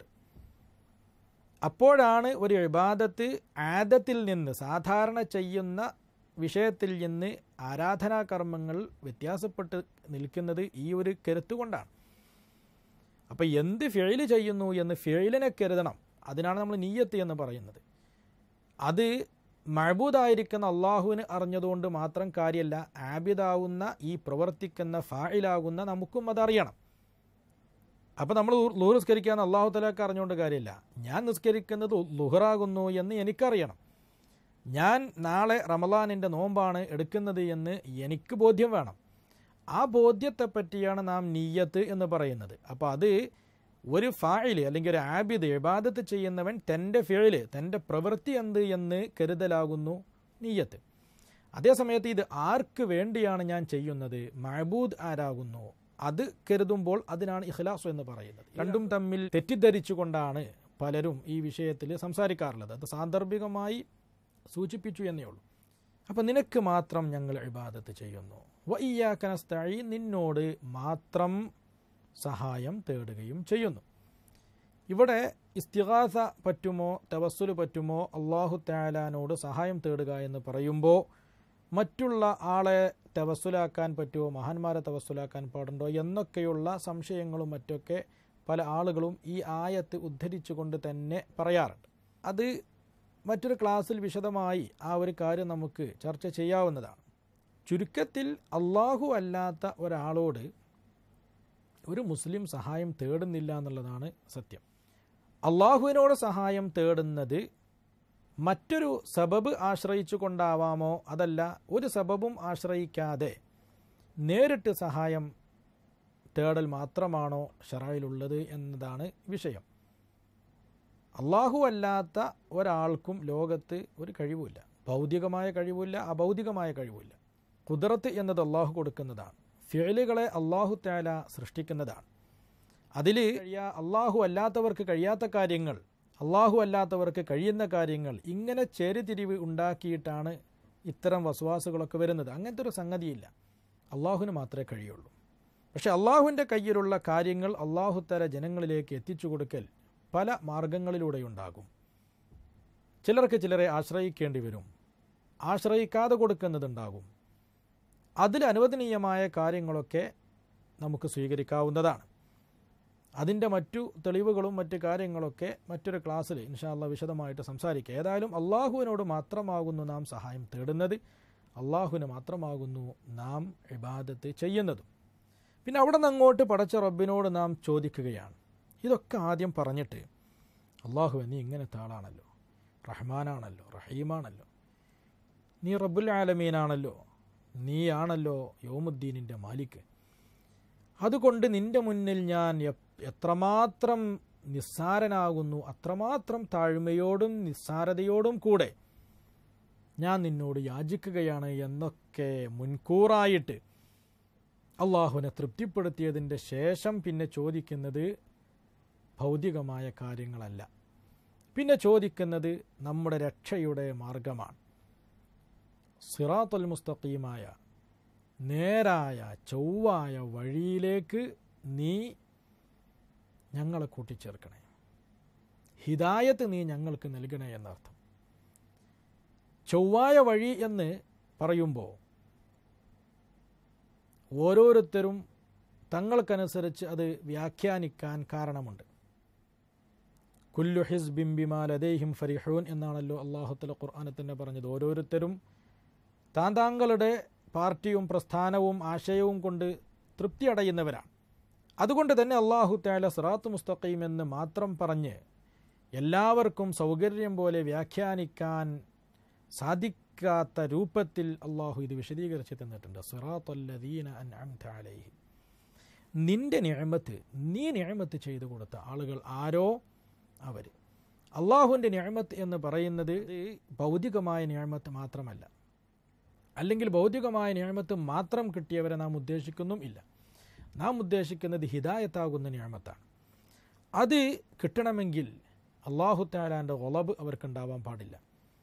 Speaker 1: അപ്പോഴാണ് ഒരു ഇബാദത്ത് ആദത്തിൽ നിന്ന് സാധാരണ ചെയ്യുന്ന വിഷയത്തിൽ നിന്ന് ആരാധനാകർമ്മങ്ങൾ വ്യത്യാസപ്പെട്ട് നിൽക്കുന്നത് ഈ ഒരു കരുത്ത് കൊണ്ടാണ് അപ്പം എന്ത് ഫിഴല് ചെയ്യുന്നു എന്ന് ഫിഴലിനെ കരുതണം അതിനാണ് നമ്മൾ നീയത്ത് എന്ന് പറയുന്നത് അത് മഴബൂദായിരിക്കുന്ന അള്ളാഹുവിന് അറിഞ്ഞതുകൊണ്ട് മാത്രം കാര്യമല്ല ആബിദാവുന്ന ഈ പ്രവർത്തിക്കുന്ന ഫായിലാകുന്ന നമുക്കും അതറിയണം അപ്പോൾ നമ്മൾ ലുഹർ നിസ്കരിക്കാൻ അള്ളാഹു തലാക്ക് അറിഞ്ഞുകൊണ്ട് കാര്യമില്ല ഞാൻ നിസ്കരിക്കുന്നത് ലുഹറാകുന്നു എന്ന് എനിക്കറിയണം ഞാൻ നാളെ റമലാനിൻ്റെ നോമ്പാണ് എടുക്കുന്നത് എന്ന് എനിക്ക് ബോധ്യം വേണം ആ ബോധ്യത്തെ പറ്റിയാണ് നാം നീയത്ത് എന്ന് പറയുന്നത് അപ്പോൾ അത് ഒരു ഫായില് അല്ലെങ്കിൽ ഒരു ആബിദ് ഇബാദത്ത് ചെയ്യുന്നവൻ തൻ്റെ ഫിഴല് തൻ്റെ പ്രവൃത്തി എന്ത് എന്ന് കരുതലാകുന്നു നീയത്ത് അതേസമയത്ത് ഇത് ആർക്ക് വേണ്ടിയാണ് ഞാൻ ചെയ്യുന്നത് മഹബൂദ് ആരാകുന്നു അത് കരുതുമ്പോൾ അതിനാണ് ഇഖ്ലാസ് എന്ന് പറയുന്നത് രണ്ടും തമ്മിൽ തെറ്റിദ്ധരിച്ചുകൊണ്ടാണ് പലരും ഈ വിഷയത്തിൽ സംസാരിക്കാറുള്ളത് അത് സാന്ദർഭികമായി സൂചിപ്പിച്ചു എന്നേ ഉള്ളൂ അപ്പം നിനക്ക് മാത്രം ഞങ്ങൾ ഇബാദത്ത് ചെയ്യുന്നു വയ്യാക്കനസ്തായി നിന്നോട് മാത്രം സഹായം തേടുകയും ചെയ്യുന്നു ഇവിടെ ഇസ്തിഹാസ പറ്റുമോ തവസ്സുല് പറ്റുമോ അള്ളാഹു താലാനോട് സഹായം തേടുക എന്ന് പറയുമ്പോൾ മറ്റുള്ള ആളെ തവസ്സുലാക്കാൻ പറ്റുമോ മഹാന്മാരെ തവസ്സുലാക്കാൻ പാടുണ്ടോ എന്നൊക്കെയുള്ള സംശയങ്ങളും മറ്റൊക്കെ പല ആളുകളും ഈ ആയത്ത് ഉദ്ധരിച്ചുകൊണ്ട് തന്നെ പറയാറുണ്ട് അത് മറ്റൊരു ക്ലാസ്സിൽ വിശദമായി ആ ഒരു കാര്യം നമുക്ക് ചർച്ച ചെയ്യാവുന്നതാണ് ചുരുക്കത്തിൽ അള്ളാഹു അല്ലാത്ത ഒരാളോട് ഒരു മുസ്ലിം സഹായം തേടുന്നില്ല എന്നുള്ളതാണ് സത്യം അള്ളാഹുവിനോട് സഹായം തേടുന്നത് മറ്റൊരു സബബ് ആശ്രയിച്ചു കൊണ്ടാവാമോ അതല്ല ഒരു സബബും ആശ്രയിക്കാതെ നേരിട്ട് സഹായം തേടൽ മാത്രമാണോ ഷറായിലുള്ളത് എന്നതാണ് വിഷയം അള്ളാഹു അല്ലാത്ത ഒരാൾക്കും ലോകത്ത് ഒരു കഴിവുമില്ല ഭൗതികമായ കഴിവില്ല അഭൗതികമായ കഴിവില്ല കുതിരത്ത് എന്നത് അള്ളാഹു കൊടുക്കുന്നതാണ് ഫിഴലുകളെ അള്ളാഹു താല സൃഷ്ടിക്കുന്നതാണ് അതിൽ കഴിയാ അള്ളാഹു അല്ലാത്തവർക്ക് കഴിയാത്ത കാര്യങ്ങൾ അള്ളാഹു അല്ലാത്തവർക്ക് കഴിയുന്ന കാര്യങ്ങൾ ഇങ്ങനെ ചേരിതിരിവ് ഉണ്ടാക്കിയിട്ടാണ് ഇത്തരം വസ്വാസുകളൊക്കെ വരുന്നത് അങ്ങനത്തെ ഒരു സംഗതിയില്ല അള്ളാഹുവിന് മാത്രമേ കഴിയുള്ളൂ പക്ഷെ അള്ളാഹുവിൻ്റെ കയ്യിലുള്ള കാര്യങ്ങൾ അള്ളാഹു തല ജനങ്ങളിലേക്ക് എത്തിച്ചു കൊടുക്കൽ പല മാർഗങ്ങളിലൂടെയുണ്ടാകും ചിലർക്ക് ചിലരെ ആശ്രയിക്കേണ്ടി വരും ആശ്രയിക്കാതെ കൊടുക്കുന്നതുണ്ടാകും അതിൽ അനുവദനീയമായ കാര്യങ്ങളൊക്കെ നമുക്ക് സ്വീകരിക്കാവുന്നതാണ് അതിൻ്റെ മറ്റു തെളിവുകളും മറ്റു കാര്യങ്ങളൊക്കെ മറ്റൊരു ക്ലാസ്സിൽ ഇൻഷാല്ല വിശദമായിട്ട് സംസാരിക്കുക ഏതായാലും അള്ളാഹുവിനോട് മാത്രമാകുന്നു നാം സഹായം തേടുന്നത് അള്ളാഹുവിന് മാത്രമാകുന്നു നാം ഇബാദത്ത് ചെയ്യുന്നതും പിന്നെ അവിടെ നിന്ന് അങ്ങോട്ട് പടച്ച റബ്ബിനോട് നാം ചോദിക്കുകയാണ് ഇതൊക്കെ ആദ്യം പറഞ്ഞിട്ട് അള്ളാഹു നീ ഇങ്ങനത്തെ ആളാണല്ലോ റഹ്മാനാണല്ലോ റഹീമാണല്ലോ നീ റബ്ബുൽ ആലമീനാണല്ലോ നീയാണല്ലോ യോമുദ്ദീനിൻ്റെ മാലിക്ക് അതുകൊണ്ട് നിന്റെ മുന്നിൽ ഞാൻ എത്രമാത്രം നിസ്സാരനാകുന്നു അത്രമാത്രം താഴ്മയോടും നിസ്സാരതയോടും കൂടെ ഞാൻ നിന്നോട് യാചിക്കുകയാണ് എന്നൊക്കെ മുൻകൂറായിട്ട് അള്ളാഹുവിനെ തൃപ്തിപ്പെടുത്തിയതിൻ്റെ ശേഷം പിന്നെ ചോദിക്കുന്നത് ഭൗതികമായ കാര്യങ്ങളല്ല പിന്നെ ചോദിക്കുന്നത് നമ്മുടെ രക്ഷയുടെ മാർഗമാണ് സിറാത്തുൽ മുസ്തഖീമായ നേരായ ചൊവ്വായ വഴിയിലേക്ക് നീ ഞങ്ങളെ കൂട്ടിച്ചേർക്കണേ ഹിദായത്ത് നീ ഞങ്ങൾക്ക് നൽകണേ എന്നർത്ഥം ചൊവ്വായ വഴി എന്ന് പറയുമ്പോൾ ഓരോരുത്തരും തങ്ങൾക്കനുസരിച്ച് അത് വ്യാഖ്യാനിക്കാൻ കാരണമുണ്ട് കുല്ലു ഹിസ് ബിംബിമാലദേഹിം ഫരിഹൂൻ എന്നാണല്ലോ അള്ളാഹുത്തല ഖുർആാനെ തന്നെ പറഞ്ഞത് ഓരോരുത്തരും താൻ താങ്കളുടെ പാർട്ടിയും പ്രസ്ഥാനവും ആശയവും കൊണ്ട് തൃപ്തി അടയുന്നവരാണ് അതുകൊണ്ട് തന്നെ അള്ളാഹു താല സിറാത്ത് മുസ്തഖീം എന്ന് മാത്രം പറഞ്ഞ് എല്ലാവർക്കും സൗകര്യം പോലെ വ്യാഖ്യാനിക്കാൻ സാധിക്കാത്ത രൂപത്തിൽ അള്ളാഹു ഇത് വിശദീകരിച്ച് തന്നിട്ടുണ്ട് സിറാത്തല്ലദീന അൻഅംത അലൈഹി നിന്റെ നിയമത്ത് നീ നിയമത്ത് ചെയ്തു കൊടുത്ത ആളുകൾ ആരോ അവർ അള്ളാഹുവിൻ്റെ നിയമത്ത് എന്ന് പറയുന്നത് ഭൗതികമായ നിയമത്ത് മാത്രമല്ല അല്ലെങ്കിൽ ഭൗതികമായ നിയമത്ത് മാത്രം കിട്ടിയവരെ നാം ഉദ്ദേശിക്കുന്നും ഇല്ല നാം ഉദ്ദേശിക്കുന്നത് ഹിദായത്താകുന്ന നിയമത്താണ് അത് കിട്ടണമെങ്കിൽ അള്ളാഹു താലാൻ്റെ ഒളബ് അവർക്കുണ്ടാവാൻ പാടില്ല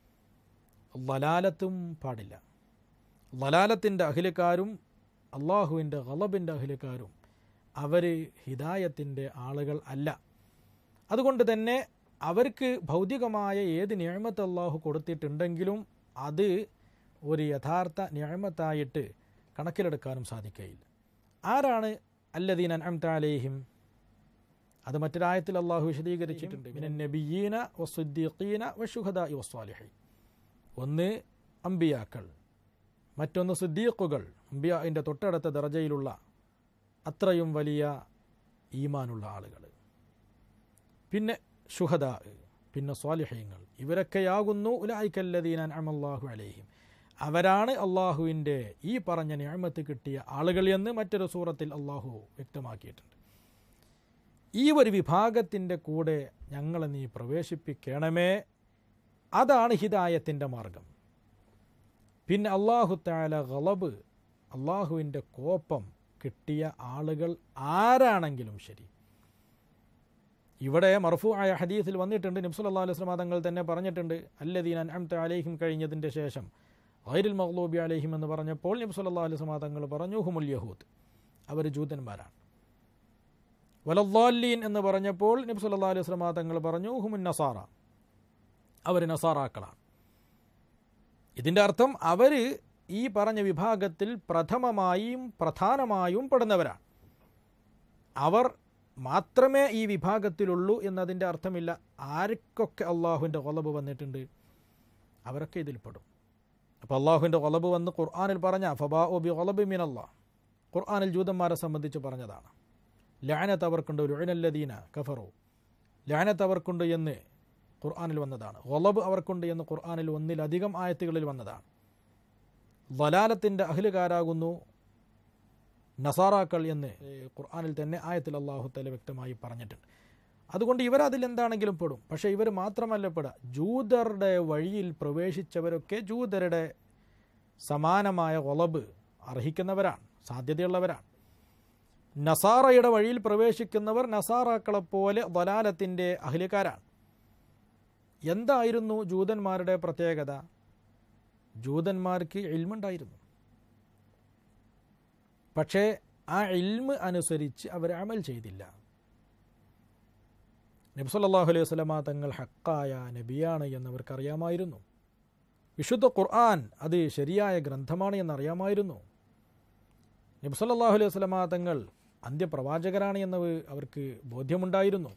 Speaker 1: വലാലത്തും പാടില്ല വലാലത്തിൻ്റെ അഖിലക്കാരും അള്ളാഹുവിൻ്റെ ഗളബിൻ്റെ അഖിലക്കാരും അവർ ഹിദായത്തിൻ്റെ ആളുകൾ അല്ല അതുകൊണ്ട് തന്നെ അവർക്ക് ഭൗതികമായ ഏത് നിയമത്ത് അള്ളാഹു കൊടുത്തിട്ടുണ്ടെങ്കിലും അത് ഒരു യഥാർത്ഥ നിയമത്തായിട്ട് കണക്കിലെടുക്കാനും സാധിക്കുകയില്ല ആരാണ് അല്ലദീൻ അൻഅംത അലൈഹിം അത് മറ്റൊരായത്തിൽ അള്ളാഹു വിശദീകരിച്ചിട്ടുണ്ട് മിനൻ നബിയീന വസുദ്ദീഖീന വശുഹദാഇ വസ്വാലിഹീൻ ഒന്ന് അമ്പിയാക്കൾ മറ്റൊന്ന് സിദ്ദീഖുകൾ അമ്പിയാൻ്റെ തൊട്ടടുത്ത ദർജയിലുള്ള അത്രയും വലിയ ഈമാനുള്ള ആളുകൾ പിന്നെ ഷുഹദ പിന്നെ സ്വാലിഹ്യങ്ങൾ ഇവരൊക്കെയാകുന്നു ഉലായിക്കല്ലദീനാൻ അമല്ലാഹു അലൈഹിം അവരാണ് അള്ളാഹുവിൻ്റെ ഈ പറഞ്ഞ ഞാമത്ത് കിട്ടിയ ആളുകൾ എന്ന് മറ്റൊരു സൂറത്തിൽ അള്ളാഹു വ്യക്തമാക്കിയിട്ടുണ്ട് ഈ ഒരു വിഭാഗത്തിൻ്റെ കൂടെ ഞങ്ങളെ നീ പ്രവേശിപ്പിക്കണമേ അതാണ് ഹിദായത്തിൻ്റെ മാർഗം പിന്നെ അള്ളാഹു താല ഗളബ് അള്ളാഹുവിൻ്റെ കോപ്പം കിട്ടിയ ആളുകൾ ആരാണെങ്കിലും ശരി ഇവിടെ മർഫു ആയ ഹദീസിൽ വന്നിട്ടുണ്ട് നബ്സുൽ അല്ലാ അലൈഹി സ്വലാ തങ്ങൾ തന്നെ പറഞ്ഞിട്ടുണ്ട് അല്ലദീൻ അൻഅംത അലൈഹിം കഴിഞ്ഞതിൻ്റെ ശേഷം ഗൈരുൽ മഗ്ലൂബി അലൈഹിം എന്ന് പറഞ്ഞപ്പോൾ നബ്സുൽ അല്ലാ അലൈഹി സ്വലാ തങ്ങൾ പറഞ്ഞു ഹുമുൽ യഹൂദ് അവർ ജൂതന്മാരാണ് വലദ്ദാലീൻ എന്ന് പറഞ്ഞപ്പോൾ നബ്സുൽ അല്ലാ അലൈഹി സ്വലാ തങ്ങൾ പറഞ്ഞു ഹുമുൻ നസാറ അവർ നസാറാക്കളാണ് ഇതിൻ്റെ അർത്ഥം അവർ ഈ പറഞ്ഞ വിഭാഗത്തിൽ പ്രഥമമായും പ്രധാനമായും പെടുന്നവരാണ് അവർ മാത്രമേ ഈ വിഭാഗത്തിലുള്ളൂ എന്നതിൻ്റെ അർത്ഥമില്ല ആർക്കൊക്കെ അള്ളാഹുവിൻ്റെ കൊലബ് വന്നിട്ടുണ്ട് അവരൊക്കെ ഇതിൽപ്പെടും അപ്പോൾ അള്ളാഹുവിൻ്റെ കൊലബ് വന്ന് ഖുർആാനിൽ പറഞ്ഞ ഫബാ ഒ ബി കൊലബ് മീൻ അള്ളാഹ് ഖുർആാനിൽ ജൂതന്മാരെ സംബന്ധിച്ച് പറഞ്ഞതാണ് ലാനത്ത് അവർക്കുണ്ട് ലുഴനല്ലദീന കഫറോ ലാനത്ത് അവർക്കുണ്ട് എന്ന് ഖുർആാനിൽ വന്നതാണ് ഗൊലബ് അവർക്കുണ്ട് എന്ന് ഖുർആാനിൽ ഒന്നിലധികം ആയത്തുകളിൽ വന്നതാണ് വലാലത്തിൻ്റെ അഖിലുകാരാകുന്നു നസാറാക്കൾ എന്ന് ഖുർആാനിൽ തന്നെ ആയത്തിൽ അള്ളാഹു തല വ്യക്തമായി പറഞ്ഞിട്ടുണ്ട് അതുകൊണ്ട് ഇവർ അതിലെന്താണെങ്കിലും പെടും പക്ഷേ ഇവർ മാത്രമല്ല പെടുക ജൂതരുടെ വഴിയിൽ പ്രവേശിച്ചവരൊക്കെ ജൂതരുടെ സമാനമായ ഒളബ് അർഹിക്കുന്നവരാണ് സാധ്യതയുള്ളവരാണ് നസാറയുടെ വഴിയിൽ പ്രവേശിക്കുന്നവർ നസാറാക്കളെപ്പോലെ വലാലത്തിൻ്റെ അഹ്ലിക്കാരാണ് എന്തായിരുന്നു ജൂതന്മാരുടെ പ്രത്യേകത ജൂതന്മാർക്ക് ഇൽമുണ്ടായിരുന്നു പക്ഷേ ആ ഇൽമ് അനുസരിച്ച് അവർ അമൽ ചെയ്തില്ല നബ്സല്ലാഹു അലൈഹി വസ്ലമ തങ്ങൾ ഹക്കായ നബിയാണ് എന്നവർക്കറിയാമായിരുന്നു വിശുദ്ധ ഖുർആൻ അത് ശരിയായ ഗ്രന്ഥമാണ് എന്നറിയാമായിരുന്നു നബ്സല്ലാഹു അലൈഹി വസ്ലമ തങ്ങൾ അന്ത്യപ്രവാചകരാണ് എന്ന് അവർക്ക് ബോധ്യമുണ്ടായിരുന്നു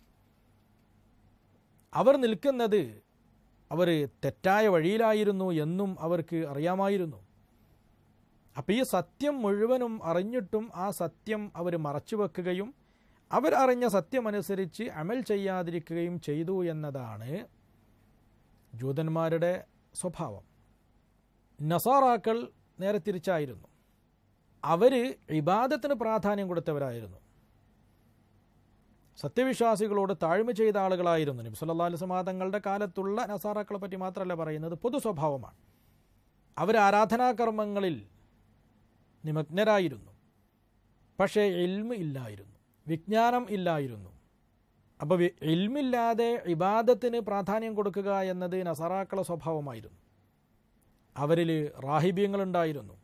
Speaker 1: അവർ നിൽക്കുന്നത് അവർ തെറ്റായ വഴിയിലായിരുന്നു എന്നും അവർക്ക് അറിയാമായിരുന്നു അപ്പം ഈ സത്യം മുഴുവനും അറിഞ്ഞിട്ടും ആ സത്യം അവർ മറച്ചുവെക്കുകയും അവരറിഞ്ഞ സത്യമനുസരിച്ച് അമൽ ചെയ്യാതിരിക്കുകയും ചെയ്തു എന്നതാണ് ജൂതന്മാരുടെ സ്വഭാവം നസാറാക്കൾ നേരെ തിരിച്ചായിരുന്നു അവർ ഇബാദത്തിന് പ്രാധാന്യം കൊടുത്തവരായിരുന്നു സത്യവിശ്വാസികളോട് താഴ്മ ചെയ്ത ആളുകളായിരുന്നു നബി സല്ലാ അലിസ്മാ തങ്ങളുടെ കാലത്തുള്ള നസാറാക്കളെ പറ്റി മാത്രമല്ല പറയുന്നത് പൊതു സ്വഭാവമാണ് അവർ ആരാധനാകർമ്മങ്ങളിൽ നിമഗ്നരായിരുന്നു പക്ഷേ എൽമ് ഇല്ലായിരുന്നു വിജ്ഞാനം ഇല്ലായിരുന്നു അപ്പോൾ എൽമില്ലാതെ ഇബാദത്തിന് പ്രാധാന്യം കൊടുക്കുക എന്നത് നസറാക്കളെ സ്വഭാവമായിരുന്നു അവരിൽ റാഹിബ്യങ്ങളുണ്ടായിരുന്നു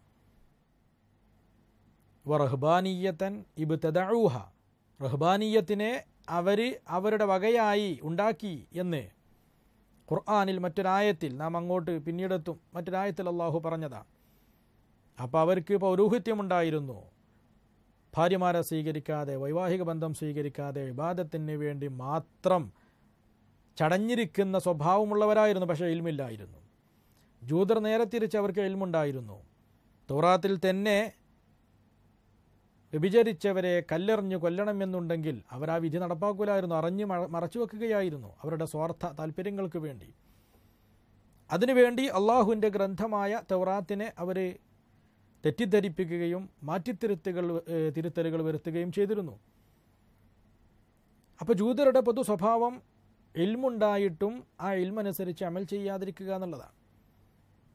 Speaker 1: വറഹ്ബാനീയത്തൻ ഇബ്തദഊഹ റഹ്ബാനീയത്തിനെ അവർ അവരുടെ വകയായി ഉണ്ടാക്കി എന്ന് ഖുർആാനിൽ മറ്റൊരായത്തിൽ നാം അങ്ങോട്ട് പിന്നീടെത്തും മറ്റൊരായത്തിൽ അള്ളാഹു പറഞ്ഞതാണ് അപ്പോൾ അവർക്ക് പൗരോഹിത്യമുണ്ടായിരുന്നു ഭാര്യമാരെ സ്വീകരിക്കാതെ വൈവാഹിക ബന്ധം സ്വീകരിക്കാതെ വിവാദത്തിന് വേണ്ടി മാത്രം ചടഞ്ഞിരിക്കുന്ന സ്വഭാവമുള്ളവരായിരുന്നു പക്ഷേ ഇൽമില്ലായിരുന്നു ജൂതർ നേരെ തിരിച്ച് അവർക്ക് ഇൽമുണ്ടായിരുന്നു തോറാത്തിൽ തന്നെ വ്യഭിചരിച്ചവരെ കല്ലെറിഞ്ഞു കൊല്ലണമെന്നുണ്ടെങ്കിൽ അവർ ആ വിധി നടപ്പാക്കൂലായിരുന്നു അറിഞ്ഞ് മറച്ചു വെക്കുകയായിരുന്നു അവരുടെ സ്വാർത്ഥ താല്പര്യങ്ങൾക്ക് വേണ്ടി അതിനുവേണ്ടി അള്ളാഹുവിൻ്റെ ഗ്രന്ഥമായ തൗറാത്തിനെ അവർ തെറ്റിദ്ധരിപ്പിക്കുകയും മാറ്റിത്തിരുത്തുകൾ തിരുത്തലുകൾ വരുത്തുകയും ചെയ്തിരുന്നു അപ്പോൾ ജൂതരുടെ പൊതു സ്വഭാവം ഇൽമുണ്ടായിട്ടും ആ ഇൽമനുസരിച്ച് അമൽ ചെയ്യാതിരിക്കുക എന്നുള്ളതാണ്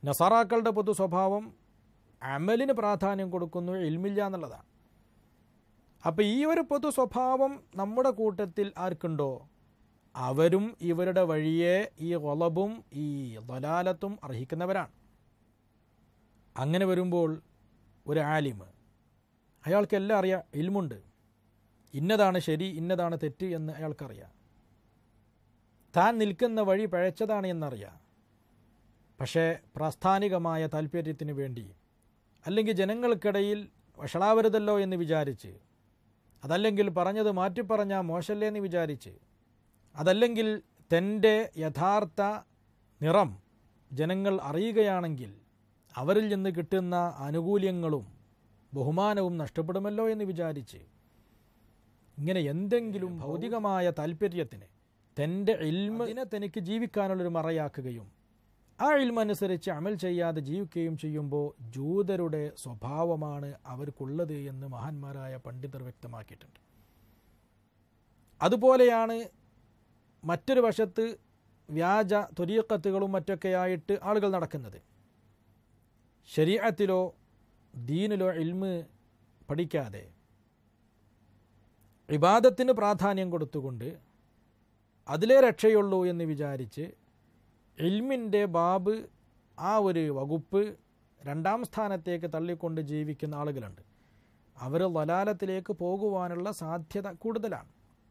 Speaker 1: നസാറാക്കളുടെ പൊതു സ്വഭാവം അമലിന് പ്രാധാന്യം കൊടുക്കുന്നു ഇൽമില്ല എന്നുള്ളതാണ് അപ്പോൾ ഈ ഒരു പൊതു സ്വഭാവം നമ്മുടെ കൂട്ടത്തിൽ ആർക്കുണ്ടോ അവരും ഇവരുടെ വഴിയെ ഈ ഒളബും ഈ ദലാലത്തും അർഹിക്കുന്നവരാണ് അങ്ങനെ വരുമ്പോൾ ഒരു ആലിമ് അയാൾക്കെല്ലാം അറിയാം ഇൽമുണ്ട് ഇന്നതാണ് ശരി ഇന്നതാണ് തെറ്റ് എന്ന് അയാൾക്കറിയാം താൻ നിൽക്കുന്ന വഴി പഴച്ചതാണ് എന്നറിയാം പക്ഷേ പ്രാസ്ഥാനികമായ താല്പര്യത്തിന് വേണ്ടി അല്ലെങ്കിൽ ജനങ്ങൾക്കിടയിൽ വഷളാവരുതല്ലോ എന്ന് വിചാരിച്ച് അതല്ലെങ്കിൽ പറഞ്ഞത് മാറ്റിപ്പറഞ്ഞാൽ മോശമല്ലേ എന്ന് വിചാരിച്ച് അതല്ലെങ്കിൽ തൻ്റെ യഥാർത്ഥ നിറം ജനങ്ങൾ അറിയുകയാണെങ്കിൽ അവരിൽ നിന്ന് കിട്ടുന്ന ആനുകൂല്യങ്ങളും ബഹുമാനവും നഷ്ടപ്പെടുമല്ലോ എന്ന് വിചാരിച്ച് ഇങ്ങനെ എന്തെങ്കിലും ഭൗതികമായ താല്പര്യത്തിന് തൻ്റെ ഇൽമിനെ തനിക്ക് ജീവിക്കാനുള്ളൊരു മറയാക്കുകയും ആ ഇൽമനുസരിച്ച് അമൽ ചെയ്യാതെ ജീവിക്കുകയും ചെയ്യുമ്പോൾ ജൂതരുടെ സ്വഭാവമാണ് അവർക്കുള്ളത് എന്ന് മഹാന്മാരായ പണ്ഡിതർ വ്യക്തമാക്കിയിട്ടുണ്ട് അതുപോലെയാണ് മറ്റൊരു വശത്ത് വ്യാജ ത്വരീക്കത്തുകളും മറ്റൊക്കെയായിട്ട് ആളുകൾ നടക്കുന്നത് ശരീരത്തിലോ ദീനിലോ ഇൽമ് പഠിക്കാതെ ഇബാദത്തിന് പ്രാധാന്യം കൊടുത്തുകൊണ്ട് അതിലേ രക്ഷയുള്ളൂ എന്ന് വിചാരിച്ച് ഇൽമിൻ്റെ ബാബ് ആ ഒരു വകുപ്പ് രണ്ടാം സ്ഥാനത്തേക്ക് തള്ളിക്കൊണ്ട് ജീവിക്കുന്ന ആളുകളുണ്ട് അവർ വലാലത്തിലേക്ക് പോകുവാനുള്ള സാധ്യത കൂടുതലാണ്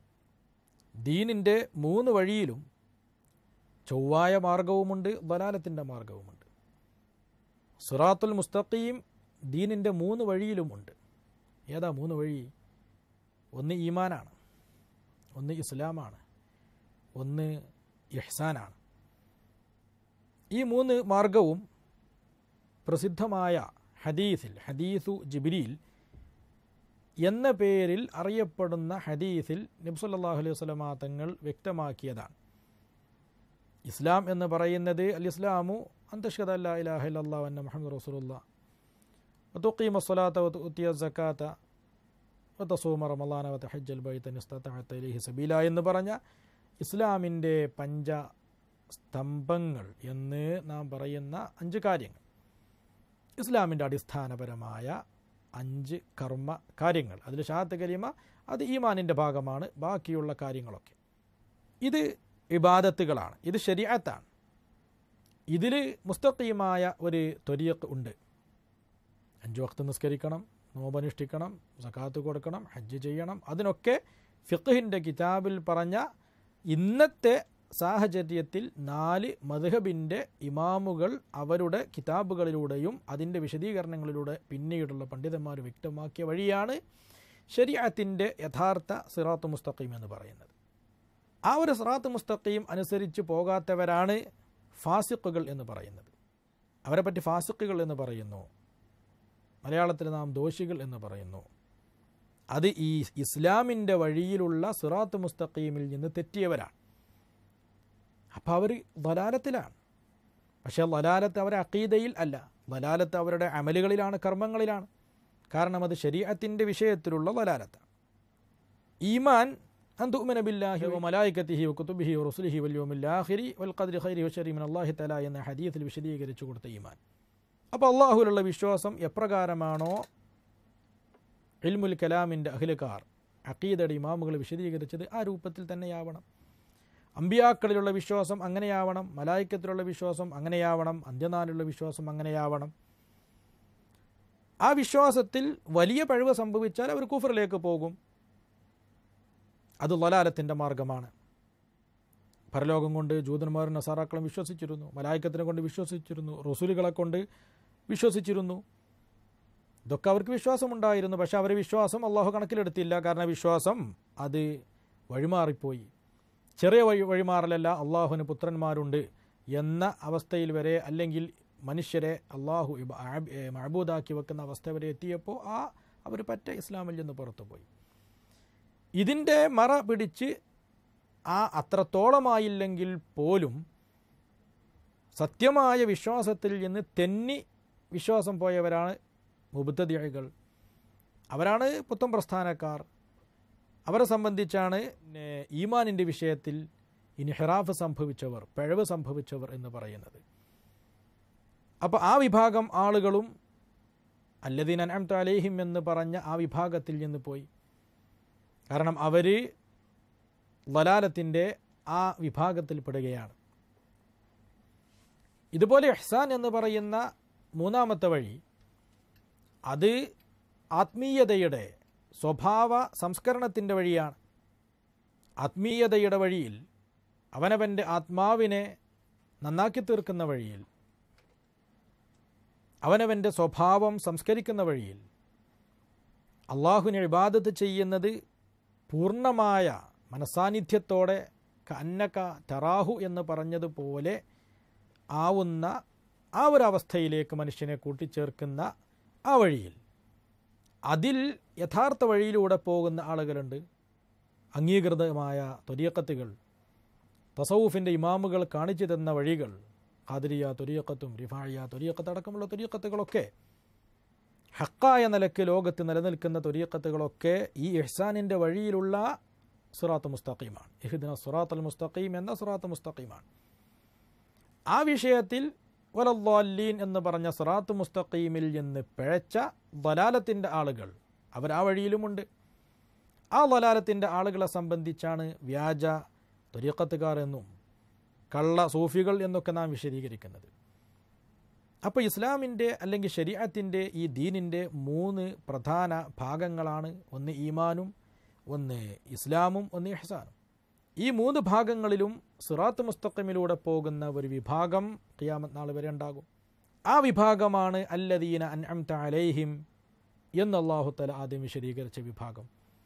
Speaker 1: ദീനിൻ്റെ മൂന്ന് വഴിയിലും ചൊവ്വായ മാർഗവുമുണ്ട് വലാലത്തിൻ്റെ മാർഗവുമുണ്ട് സുറാത്തുൽ മുസ്തഖീം ദീനിൻ്റെ മൂന്ന് വഴിയിലുമുണ്ട് ഏതാ മൂന്ന് വഴി ഒന്ന് ഈമാനാണ് ഒന്ന് ഇസ്ലാമാണ് ഒന്ന് ഇഹ്സാനാണ് ഈ മൂന്ന് മാർഗവും പ്രസിദ്ധമായ ഹദീസിൽ ഹദീസു ജിബിരിയിൽ എന്ന പേരിൽ അറിയപ്പെടുന്ന ഹദീസിൽ നബ്സല്ലാഹു അലൈഹി വസ്ലമാ തങ്ങൾ വ്യക്തമാക്കിയതാണ് ഇസ്ലാം എന്ന് പറയുന്നത് അൽ ഇസ്ലാമു അന്തഷ്കത അല്ലാ ഇലാഹ ഇല്ലാ അന്ന മുഹമ്മദ് റസൂലുള്ള വതുഖീമ സ്വലാത്ത വതുത്തിയ സക്കാത്ത വതസൂമ റമലാന വതഹജ്ജൽ ബൈത്ത നിസ്തതഅത ഇലൈഹി സബീല എന്ന് പറഞ്ഞ ഇസ്ലാമിൻ്റെ പഞ്ച സ്തംഭങ്ങൾ എന്ന് നാം പറയുന്ന അഞ്ച് കാര്യങ്ങൾ ഇസ്ലാമിൻ്റെ അടിസ്ഥാനപരമായ അഞ്ച് കർമ്മ കാര്യങ്ങൾ അതിൽ ഷാത്ത് കലിമ അത് ഈമാനിൻ്റെ ഭാഗമാണ് ബാക്കിയുള്ള കാര്യങ്ങളൊക്കെ ഇത് ഇബാദത്തുകളാണ് ഇത് ശരിയാത്താണ് ഇതിൽ മുസ്തഖീമായ ഒരു ത്വരീഖ് ഉണ്ട് അഞ്ചു വക്ത് നിസ്കരിക്കണം നോമ്പനുഷ്ഠിക്കണം സക്കാത്ത് കൊടുക്കണം ഹജ്ജ് ചെയ്യണം അതിനൊക്കെ ഫിഖിൻ്റെ കിതാബിൽ പറഞ്ഞ ഇന്നത്തെ സാഹചര്യത്തിൽ നാല് മധുഹബിൻ്റെ ഇമാമുകൾ അവരുടെ കിതാബുകളിലൂടെയും അതിൻ്റെ വിശദീകരണങ്ങളിലൂടെ പിന്നീടുള്ള പണ്ഡിതന്മാർ വ്യക്തമാക്കിയ വഴിയാണ് ശരിയത്തിൻ്റെ യഥാർത്ഥ സിറാത്ത് മുസ്തഖീം എന്ന് പറയുന്നത് ആ ഒരു സിറാത്ത് മുസ്തഖീം അനുസരിച്ച് പോകാത്തവരാണ് ഫാസിഖുകൾ എന്ന് പറയുന്നത് അവരെ പറ്റി ഫാസിഖുകൾ എന്ന് പറയുന്നു മലയാളത്തിൽ നാം ദോഷികൾ എന്ന് പറയുന്നു അത് ഈ ഇസ്ലാമിൻ്റെ വഴിയിലുള്ള സിറാത്ത് മുസ്തഖീമിൽ നിന്ന് തെറ്റിയവരാണ് അപ്പോൾ അവർ വലാലത്തിലാണ് പക്ഷേ വലാലത്ത് അവരെ അക്കീതയിൽ അല്ല വലാലത്ത് അവരുടെ അമലുകളിലാണ് കർമ്മങ്ങളിലാണ് കാരണം അത് ശരീരത്തിൻ്റെ വിഷയത്തിലുള്ള വലാലത്താണ് ഈമാൻ അന്തുമന ബില്ലാഹി വ മലായിക്കത്തിഹി വ കുത്തുബിഹി വ റുസുലിഹി വൽ യൗമിൽ ആഖിരി വൽ ഖദ്രി ഖൈരി വ ശരി മിൻ അല്ലാഹി തആല എന്ന ഹദീസിൽ വിശദീകരിച്ചു കൊടുത്ത ഈമാൻ അപ്പോൾ അള്ളാഹുലുള്ള വിശ്വാസം എപ്രകാരമാണോ ഇൽമുൽ കലാമിൻ്റെ അഖിലുകാർ അക്കീദയുടെ ഇമാമുകൾ വിശദീകരിച്ചത് ആ രൂപത്തിൽ തന്നെയാവണം അമ്പിയാക്കളിലുള്ള വിശ്വാസം അങ്ങനെയാവണം മലായിക്കത്തിലുള്ള വിശ്വാസം അങ്ങനെയാവണം അന്ത്യനാളിലുള്ള വിശ്വാസം അങ്ങനെയാവണം ആ വിശ്വാസത്തിൽ വലിയ പഴുവ് സംഭവിച്ചാൽ അവർ കുഫറിലേക്ക് പോകും അത് ലലാലത്തിൻ്റെ മാർഗമാണ് പരലോകം കൊണ്ട് ജൂതന്മാരും നസാറാക്കളും വിശ്വസിച്ചിരുന്നു മലായിക്കത്തിനെ കൊണ്ട് വിശ്വസിച്ചിരുന്നു റസൂലുകളെ കൊണ്ട് വിശ്വസിച്ചിരുന്നു ഇതൊക്കെ അവർക്ക് വിശ്വാസമുണ്ടായിരുന്നു പക്ഷെ അവരെ വിശ്വാസം അള്ളാഹു കണക്കിലെടുത്തില്ല കാരണം വിശ്വാസം അത് വഴിമാറിപ്പോയി ചെറിയ വഴി വഴിമാറലല്ല അള്ളാഹുവിന് പുത്രന്മാരുണ്ട് എന്ന അവസ്ഥയിൽ വരെ അല്ലെങ്കിൽ മനുഷ്യരെ അള്ളാഹു മഹബൂദാക്കി വെക്കുന്ന അവസ്ഥ വരെ എത്തിയപ്പോൾ ആ അവർ പറ്റ ഇസ്ലാമിൽ നിന്ന് പുറത്തുപോയി ഇതിൻ്റെ മറ പിടിച്ച് ആ അത്രത്തോളമായില്ലെങ്കിൽ പോലും സത്യമായ വിശ്വാസത്തിൽ നിന്ന് തെന്നി വിശ്വാസം പോയവരാണ് മുബുദ്ധദികൾ അവരാണ് പുത്തൻ പ്രസ്ഥാനക്കാർ അവരെ സംബന്ധിച്ചാണ് ഈമാനിൻ്റെ വിഷയത്തിൽ ഇനി ഹെറാഫ് സംഭവിച്ചവർ പിഴവ് സംഭവിച്ചവർ എന്ന് പറയുന്നത് അപ്പോൾ ആ വിഭാഗം ആളുകളും അല്ലദീൻ അൻഅംത അലൈഹിം എന്ന് പറഞ്ഞ ആ വിഭാഗത്തിൽ നിന്ന് പോയി കാരണം അവർ വലാലത്തിൻ്റെ ആ വിഭാഗത്തിൽപ്പെടുകയാണ് ഇതുപോലെ ഇഹ്സാൻ എന്ന് പറയുന്ന മൂന്നാമത്തെ വഴി അത് ആത്മീയതയുടെ സ്വഭാവ സംസ്കരണത്തിൻ്റെ വഴിയാണ് ആത്മീയതയുടെ വഴിയിൽ അവനവൻ്റെ ആത്മാവിനെ നന്നാക്കി തീർക്കുന്ന വഴിയിൽ അവനവൻ്റെ സ്വഭാവം സംസ്കരിക്കുന്ന വഴിയിൽ അള്ളാഹുവിനെ ഇബാദത്ത് ചെയ്യുന്നത് പൂർണ്ണമായ മനസാന്നിധ്യത്തോടെ കന്നക തറാഹു എന്ന് പറഞ്ഞതുപോലെ ആവുന്ന ആ ഒരു അവസ്ഥയിലേക്ക് മനുഷ്യനെ കൂട്ടിച്ചേർക്കുന്ന ആ വഴിയിൽ അതിൽ യഥാർത്ഥ വഴിയിലൂടെ പോകുന്ന ആളുകളുണ്ട് അംഗീകൃതമായ തൊരിയക്കത്തുകൾ തസൗഫിൻ്റെ ഇമാമുകൾ കാണിച്ചു തന്ന വഴികൾ ഖാദിരിയ തൊരിയക്കത്തും റിഫാഴിയ തൊരിയക്കത്ത് അടക്കമുള്ള തൊരിയക്കത്തുകളൊക്കെ ഹക്കായ നിലയ്ക്ക് ലോകത്ത് നിലനിൽക്കുന്ന തൊരിയക്കത്തുകളൊക്കെ ഈ ഇഹ്സാനിൻ്റെ വഴിയിലുള്ള സുറാത്ത് മുസ്തഖീമാണ് ഇഹ്ദിന സുറാത്ത് അൽ മുസ്തഖീം എന്ന സുറാത്ത് മുസ്തഖീമാണ് ആ വിഷയത്തിൽ വലല്ലാലീൻ എന്ന് പറഞ്ഞ സുറാത്ത് മുസ്തഖീമിൽ നിന്ന് പിഴച്ച ദലാലത്തിൻ്റെ ആളുകൾ അവർ ആ വഴിയിലുമുണ്ട് ആ ദലാലത്തിൻ്റെ ആളുകളെ സംബന്ധിച്ചാണ് വ്യാജ തൊരീക്കത്തുകാർ എന്നും കള്ള സൂഫികൾ എന്നൊക്കെ നാം വിശദീകരിക്കുന്നത് അപ്പോൾ ഇസ്ലാമിൻ്റെ അല്ലെങ്കിൽ ശരീഅത്തിൻ്റെ ഈ ദീനിൻ്റെ മൂന്ന് പ്രധാന ഭാഗങ്ങളാണ് ഒന്ന് ഈമാനും ഒന്ന് ഇസ്ലാമും ഒന്ന് ഇഹ്സാനും ഈ മൂന്ന് ഭാഗങ്ങളിലും സിറാത്ത് മുസ്തഖിമിലൂടെ പോകുന്ന ഒരു വിഭാഗം ഖിയാമത്ത് നാൾ വരെ ഉണ്ടാകും ആ വിഭാഗമാണ് അല്ലദീന അൻഅംത അലൈഹിം എന്ന് അള്ളാഹുത്തല ആദ്യം വിശദീകരിച്ച വിഭാഗം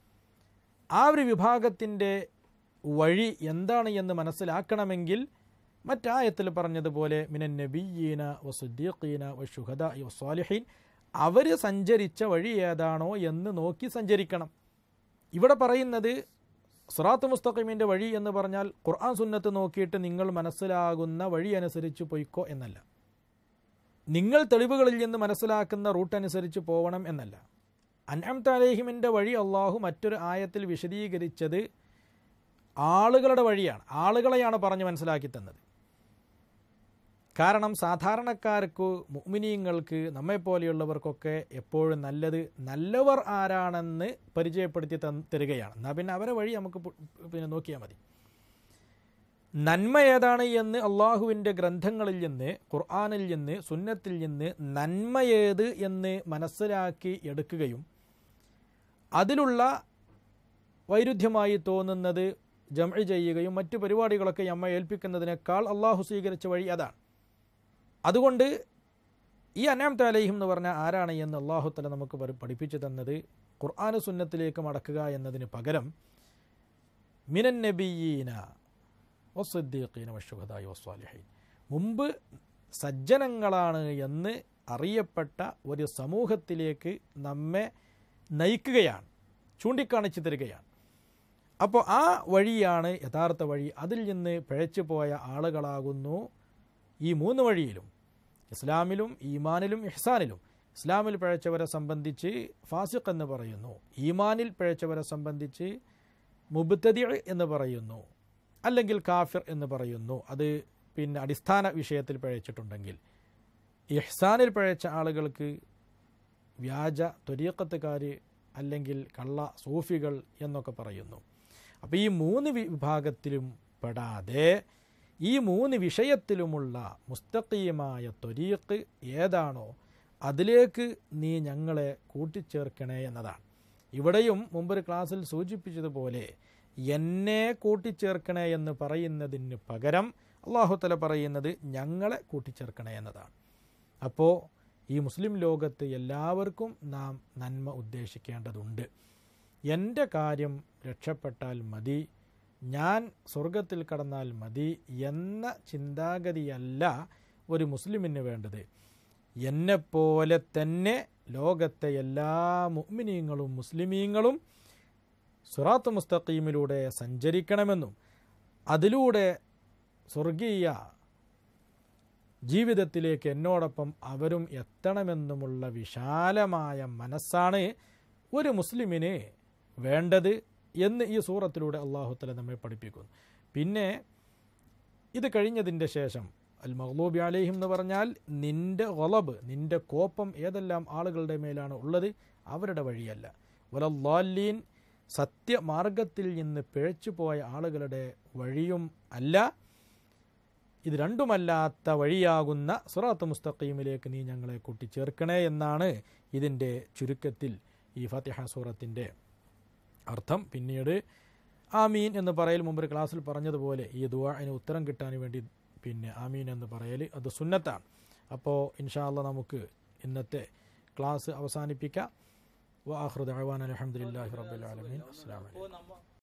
Speaker 1: ആ ഒരു വിഭാഗത്തിൻ്റെ വഴി എന്താണ് എന്ന് മനസ്സിലാക്കണമെങ്കിൽ മറ്റായത്തിൽ പറഞ്ഞതുപോലെ മിനൻ നബിയീന വസുദ്ദീഖീന വഷുഹദ വസ്വാലിഹീൻ അവർ സഞ്ചരിച്ച വഴി ഏതാണോ എന്ന് നോക്കി സഞ്ചരിക്കണം ഇവിടെ പറയുന്നത് സുറാത്ത് മുസ്തഖീമിൻ്റെ വഴി എന്ന് പറഞ്ഞാൽ ഖുർആൻ സുന്നത്ത് നോക്കിയിട്ട് നിങ്ങൾ മനസ്സിലാകുന്ന വഴി അനുസരിച്ച് പൊയ്ക്കോ എന്നല്ല നിങ്ങൾ തെളിവുകളിൽ നിന്ന് മനസ്സിലാക്കുന്ന റൂട്ട് അനുസരിച്ച് പോകണം എന്നല്ല അൻഅം തലേഹിമിൻ്റെ വഴി അള്ളാഹു മറ്റൊരു ആയത്തിൽ വിശദീകരിച്ചത് ആളുകളുടെ വഴിയാണ് ആളുകളെയാണ് പറഞ്ഞ് മനസ്സിലാക്കി തന്നത് കാരണം സാധാരണക്കാർക്ക് മുഅ്മിനീങ്ങൾക്ക് നമ്മെപ്പോലെയുള്ളവർക്കൊക്കെ എപ്പോഴും നല്ലത് നല്ലവർ ആരാണെന്ന് പരിചയപ്പെടുത്തി തന്ന് തരികയാണ് എന്നാൽ പിന്നെ അവരെ വഴി നമുക്ക് പു- പിന്നെ നോക്കിയാൽ മതി നന്മ ഏതാണ് എന്ന് അള്ളാഹുവിൻ്റെ ഗ്രന്ഥങ്ങളിൽ നിന്ന് ഖുർആാനിൽ നിന്ന് സുന്നത്തിൽ നിന്ന് നന്മ ഏത് എന്ന് മനസ്സിലാക്കി എടുക്കുകയും അതിലുള്ള വൈരുദ്ധ്യമായി തോന്നുന്നത് ജംഇ ചെയ്യുകയും മറ്റു പരിപാടികളൊക്കെ നമ്മെ ഏൽപ്പിക്കുന്നതിനേക്കാൾ അള്ളാഹു സ്വീകരിച്ച വഴി അതാണ് അതുകൊണ്ട് ഈ അനാമത്ത് അലൈഹിം എന്ന് പറഞ്ഞാൽ ആരാണ് എന്ന് അള്ളാഹു തല നമുക്ക് പഠി- പഠിപ്പിച്ചു തന്നത് ഖുർആാന് സുന്നത്തിലേക്ക് മടക്കുക എന്നതിന് പകരം മിനൻ നബിയീന വസ്സദ്ദീഖീന വഷുഹദായി വസ്വാലിഹീൻ മുമ്പ് സജ്ജനങ്ങളാണ് എന്ന് അറിയപ്പെട്ട ഒരു സമൂഹത്തിലേക്ക് നമ്മെ നയിക്കുകയാണ് ചൂണ്ടിക്കാണിച്ചു തരികയാണ് അപ്പോൾ ആ വഴിയാണ് യഥാർത്ഥ വഴി അതിൽ നിന്ന് പിഴച്ചു പോയ ആളുകളാകുന്നു ഈ മൂന്ന് വഴിയിലും ഇസ്ലാമിലും ഈമാനിലും ഇഹ്സാനിലും ഇസ്ലാമിൽ പിഴച്ചവരെ സംബന്ധിച്ച് ഫാസിഖ് എന്ന് പറയുന്നു ഈമാനിൽ പിഴച്ചവരെ സംബന്ധിച്ച് മുബ്തദി എന്ന് പറയുന്നു അല്ലെങ്കിൽ കാഫിർ എന്ന് പറയുന്നു അത് പിന്നെ അടിസ്ഥാന വിഷയത്തിൽ പിഴച്ചിട്ടുണ്ടെങ്കിൽ ഇഹ്സാനിൽ പിഴച്ച ആളുകൾക്ക് വ്യാജ ത്വരീക്കത്തുകാർ അല്ലെങ്കിൽ കള്ള സൂഫികൾ എന്നൊക്കെ പറയുന്നു അപ്പോൾ ഈ മൂന്ന് വി- വിഭാഗത്തിലും പെടാതെ ഈ മൂന്ന് വിഷയത്തിലുമുള്ള മുസ്തഖീമായ ത്വരീക്ക് ഏതാണോ അതിലേക്ക് നീ ഞങ്ങളെ കൂട്ടിച്ചേർക്കണേ എന്നതാണ് ഇവിടെയും മുമ്പൊരു ക്ലാസ്സിൽ സൂചിപ്പിച്ചതുപോലെ എന്നെ കൂട്ടിച്ചേർക്കണേ എന്ന് പറയുന്നതിന് പകരം അള്ളാഹുത്തല പറയുന്നത് ഞങ്ങളെ കൂട്ടിച്ചേർക്കണേ എന്നതാണ് അപ്പോൾ ഈ മുസ്ലിം ലോകത്ത് എല്ലാവർക്കും നാം നന്മ ഉദ്ദേശിക്കേണ്ടതുണ്ട് എൻ്റെ കാര്യം രക്ഷപ്പെട്ടാൽ മതി ഞാൻ സ്വർഗത്തിൽ കടന്നാൽ മതി എന്ന ചിന്താഗതിയല്ല ഒരു മുസ്ലിമിന് വേണ്ടത് എന്നെപ്പോലെ തന്നെ ലോകത്തെ എല്ലാ മുഅ്മിനീങ്ങളും മുസ്ലിമീങ്ങളും സുറാത്ത് മുസ്തഖീമിലൂടെ സഞ്ചരിക്കണമെന്നും അതിലൂടെ സ്വർഗീയ ജീവിതത്തിലേക്ക് എന്നോടൊപ്പം അവരും എത്തണമെന്നുമുള്ള വിശാലമായ മനസ്സാണ് ഒരു മുസ്ലിമിന് വേണ്ടത് എന്ന് ഈ സൂറത്തിലൂടെ അള്ളാഹുത്തല നമ്മെ പഠിപ്പിക്കുന്നു പിന്നെ ഇത് കഴിഞ്ഞതിൻ്റെ ശേഷം അൽ മഹ്ലൂബി അലൈഹിം എന്ന് പറഞ്ഞാൽ നിന്റെ ഗളബ് നിന്റെ കോപ്പം ഏതെല്ലാം ആളുകളുടെ മേലാണ് ഉള്ളത് അവരുടെ വഴിയല്ല വലല്ലാലീൻ സത്യമാർഗത്തിൽ നിന്ന് പിഴച്ചു പോയ ആളുകളുടെ വഴിയും അല്ല ഇത് രണ്ടുമല്ലാത്ത വഴിയാകുന്ന സുറാത്ത് മുസ്തഖീമിലേക്ക് നീ ഞങ്ങളെ കൂട്ടിച്ചേർക്കണേ എന്നാണ് ഇതിൻ്റെ ചുരുക്കത്തിൽ ഈ ഫത്തിഹ സൂറത്തിൻ്റെ അർത്ഥം പിന്നീട് ആമീൻ എന്ന് പറയൽ മുമ്പ് ഒരു ക്ലാസ്സിൽ പറഞ്ഞതുപോലെ ഈ ദുവാന് ഉത്തരം കിട്ടാൻ വേണ്ടി പിന്നെ ആമീൻ എന്ന് പറയൽ അത് സുന്നത്താണ് അപ്പോൾ ഇൻഷാല്ല നമുക്ക് ഇന്നത്തെ ക്ലാസ് അവസാനിപ്പിക്കാം വാഹൃദ് അഹ്വാൻ അലഹമുല്ലാഹി റബ്ബുലാലമീൻ അസ്സാം വലൈക്കും
Speaker 2: അപ്പോൾ നമ്മ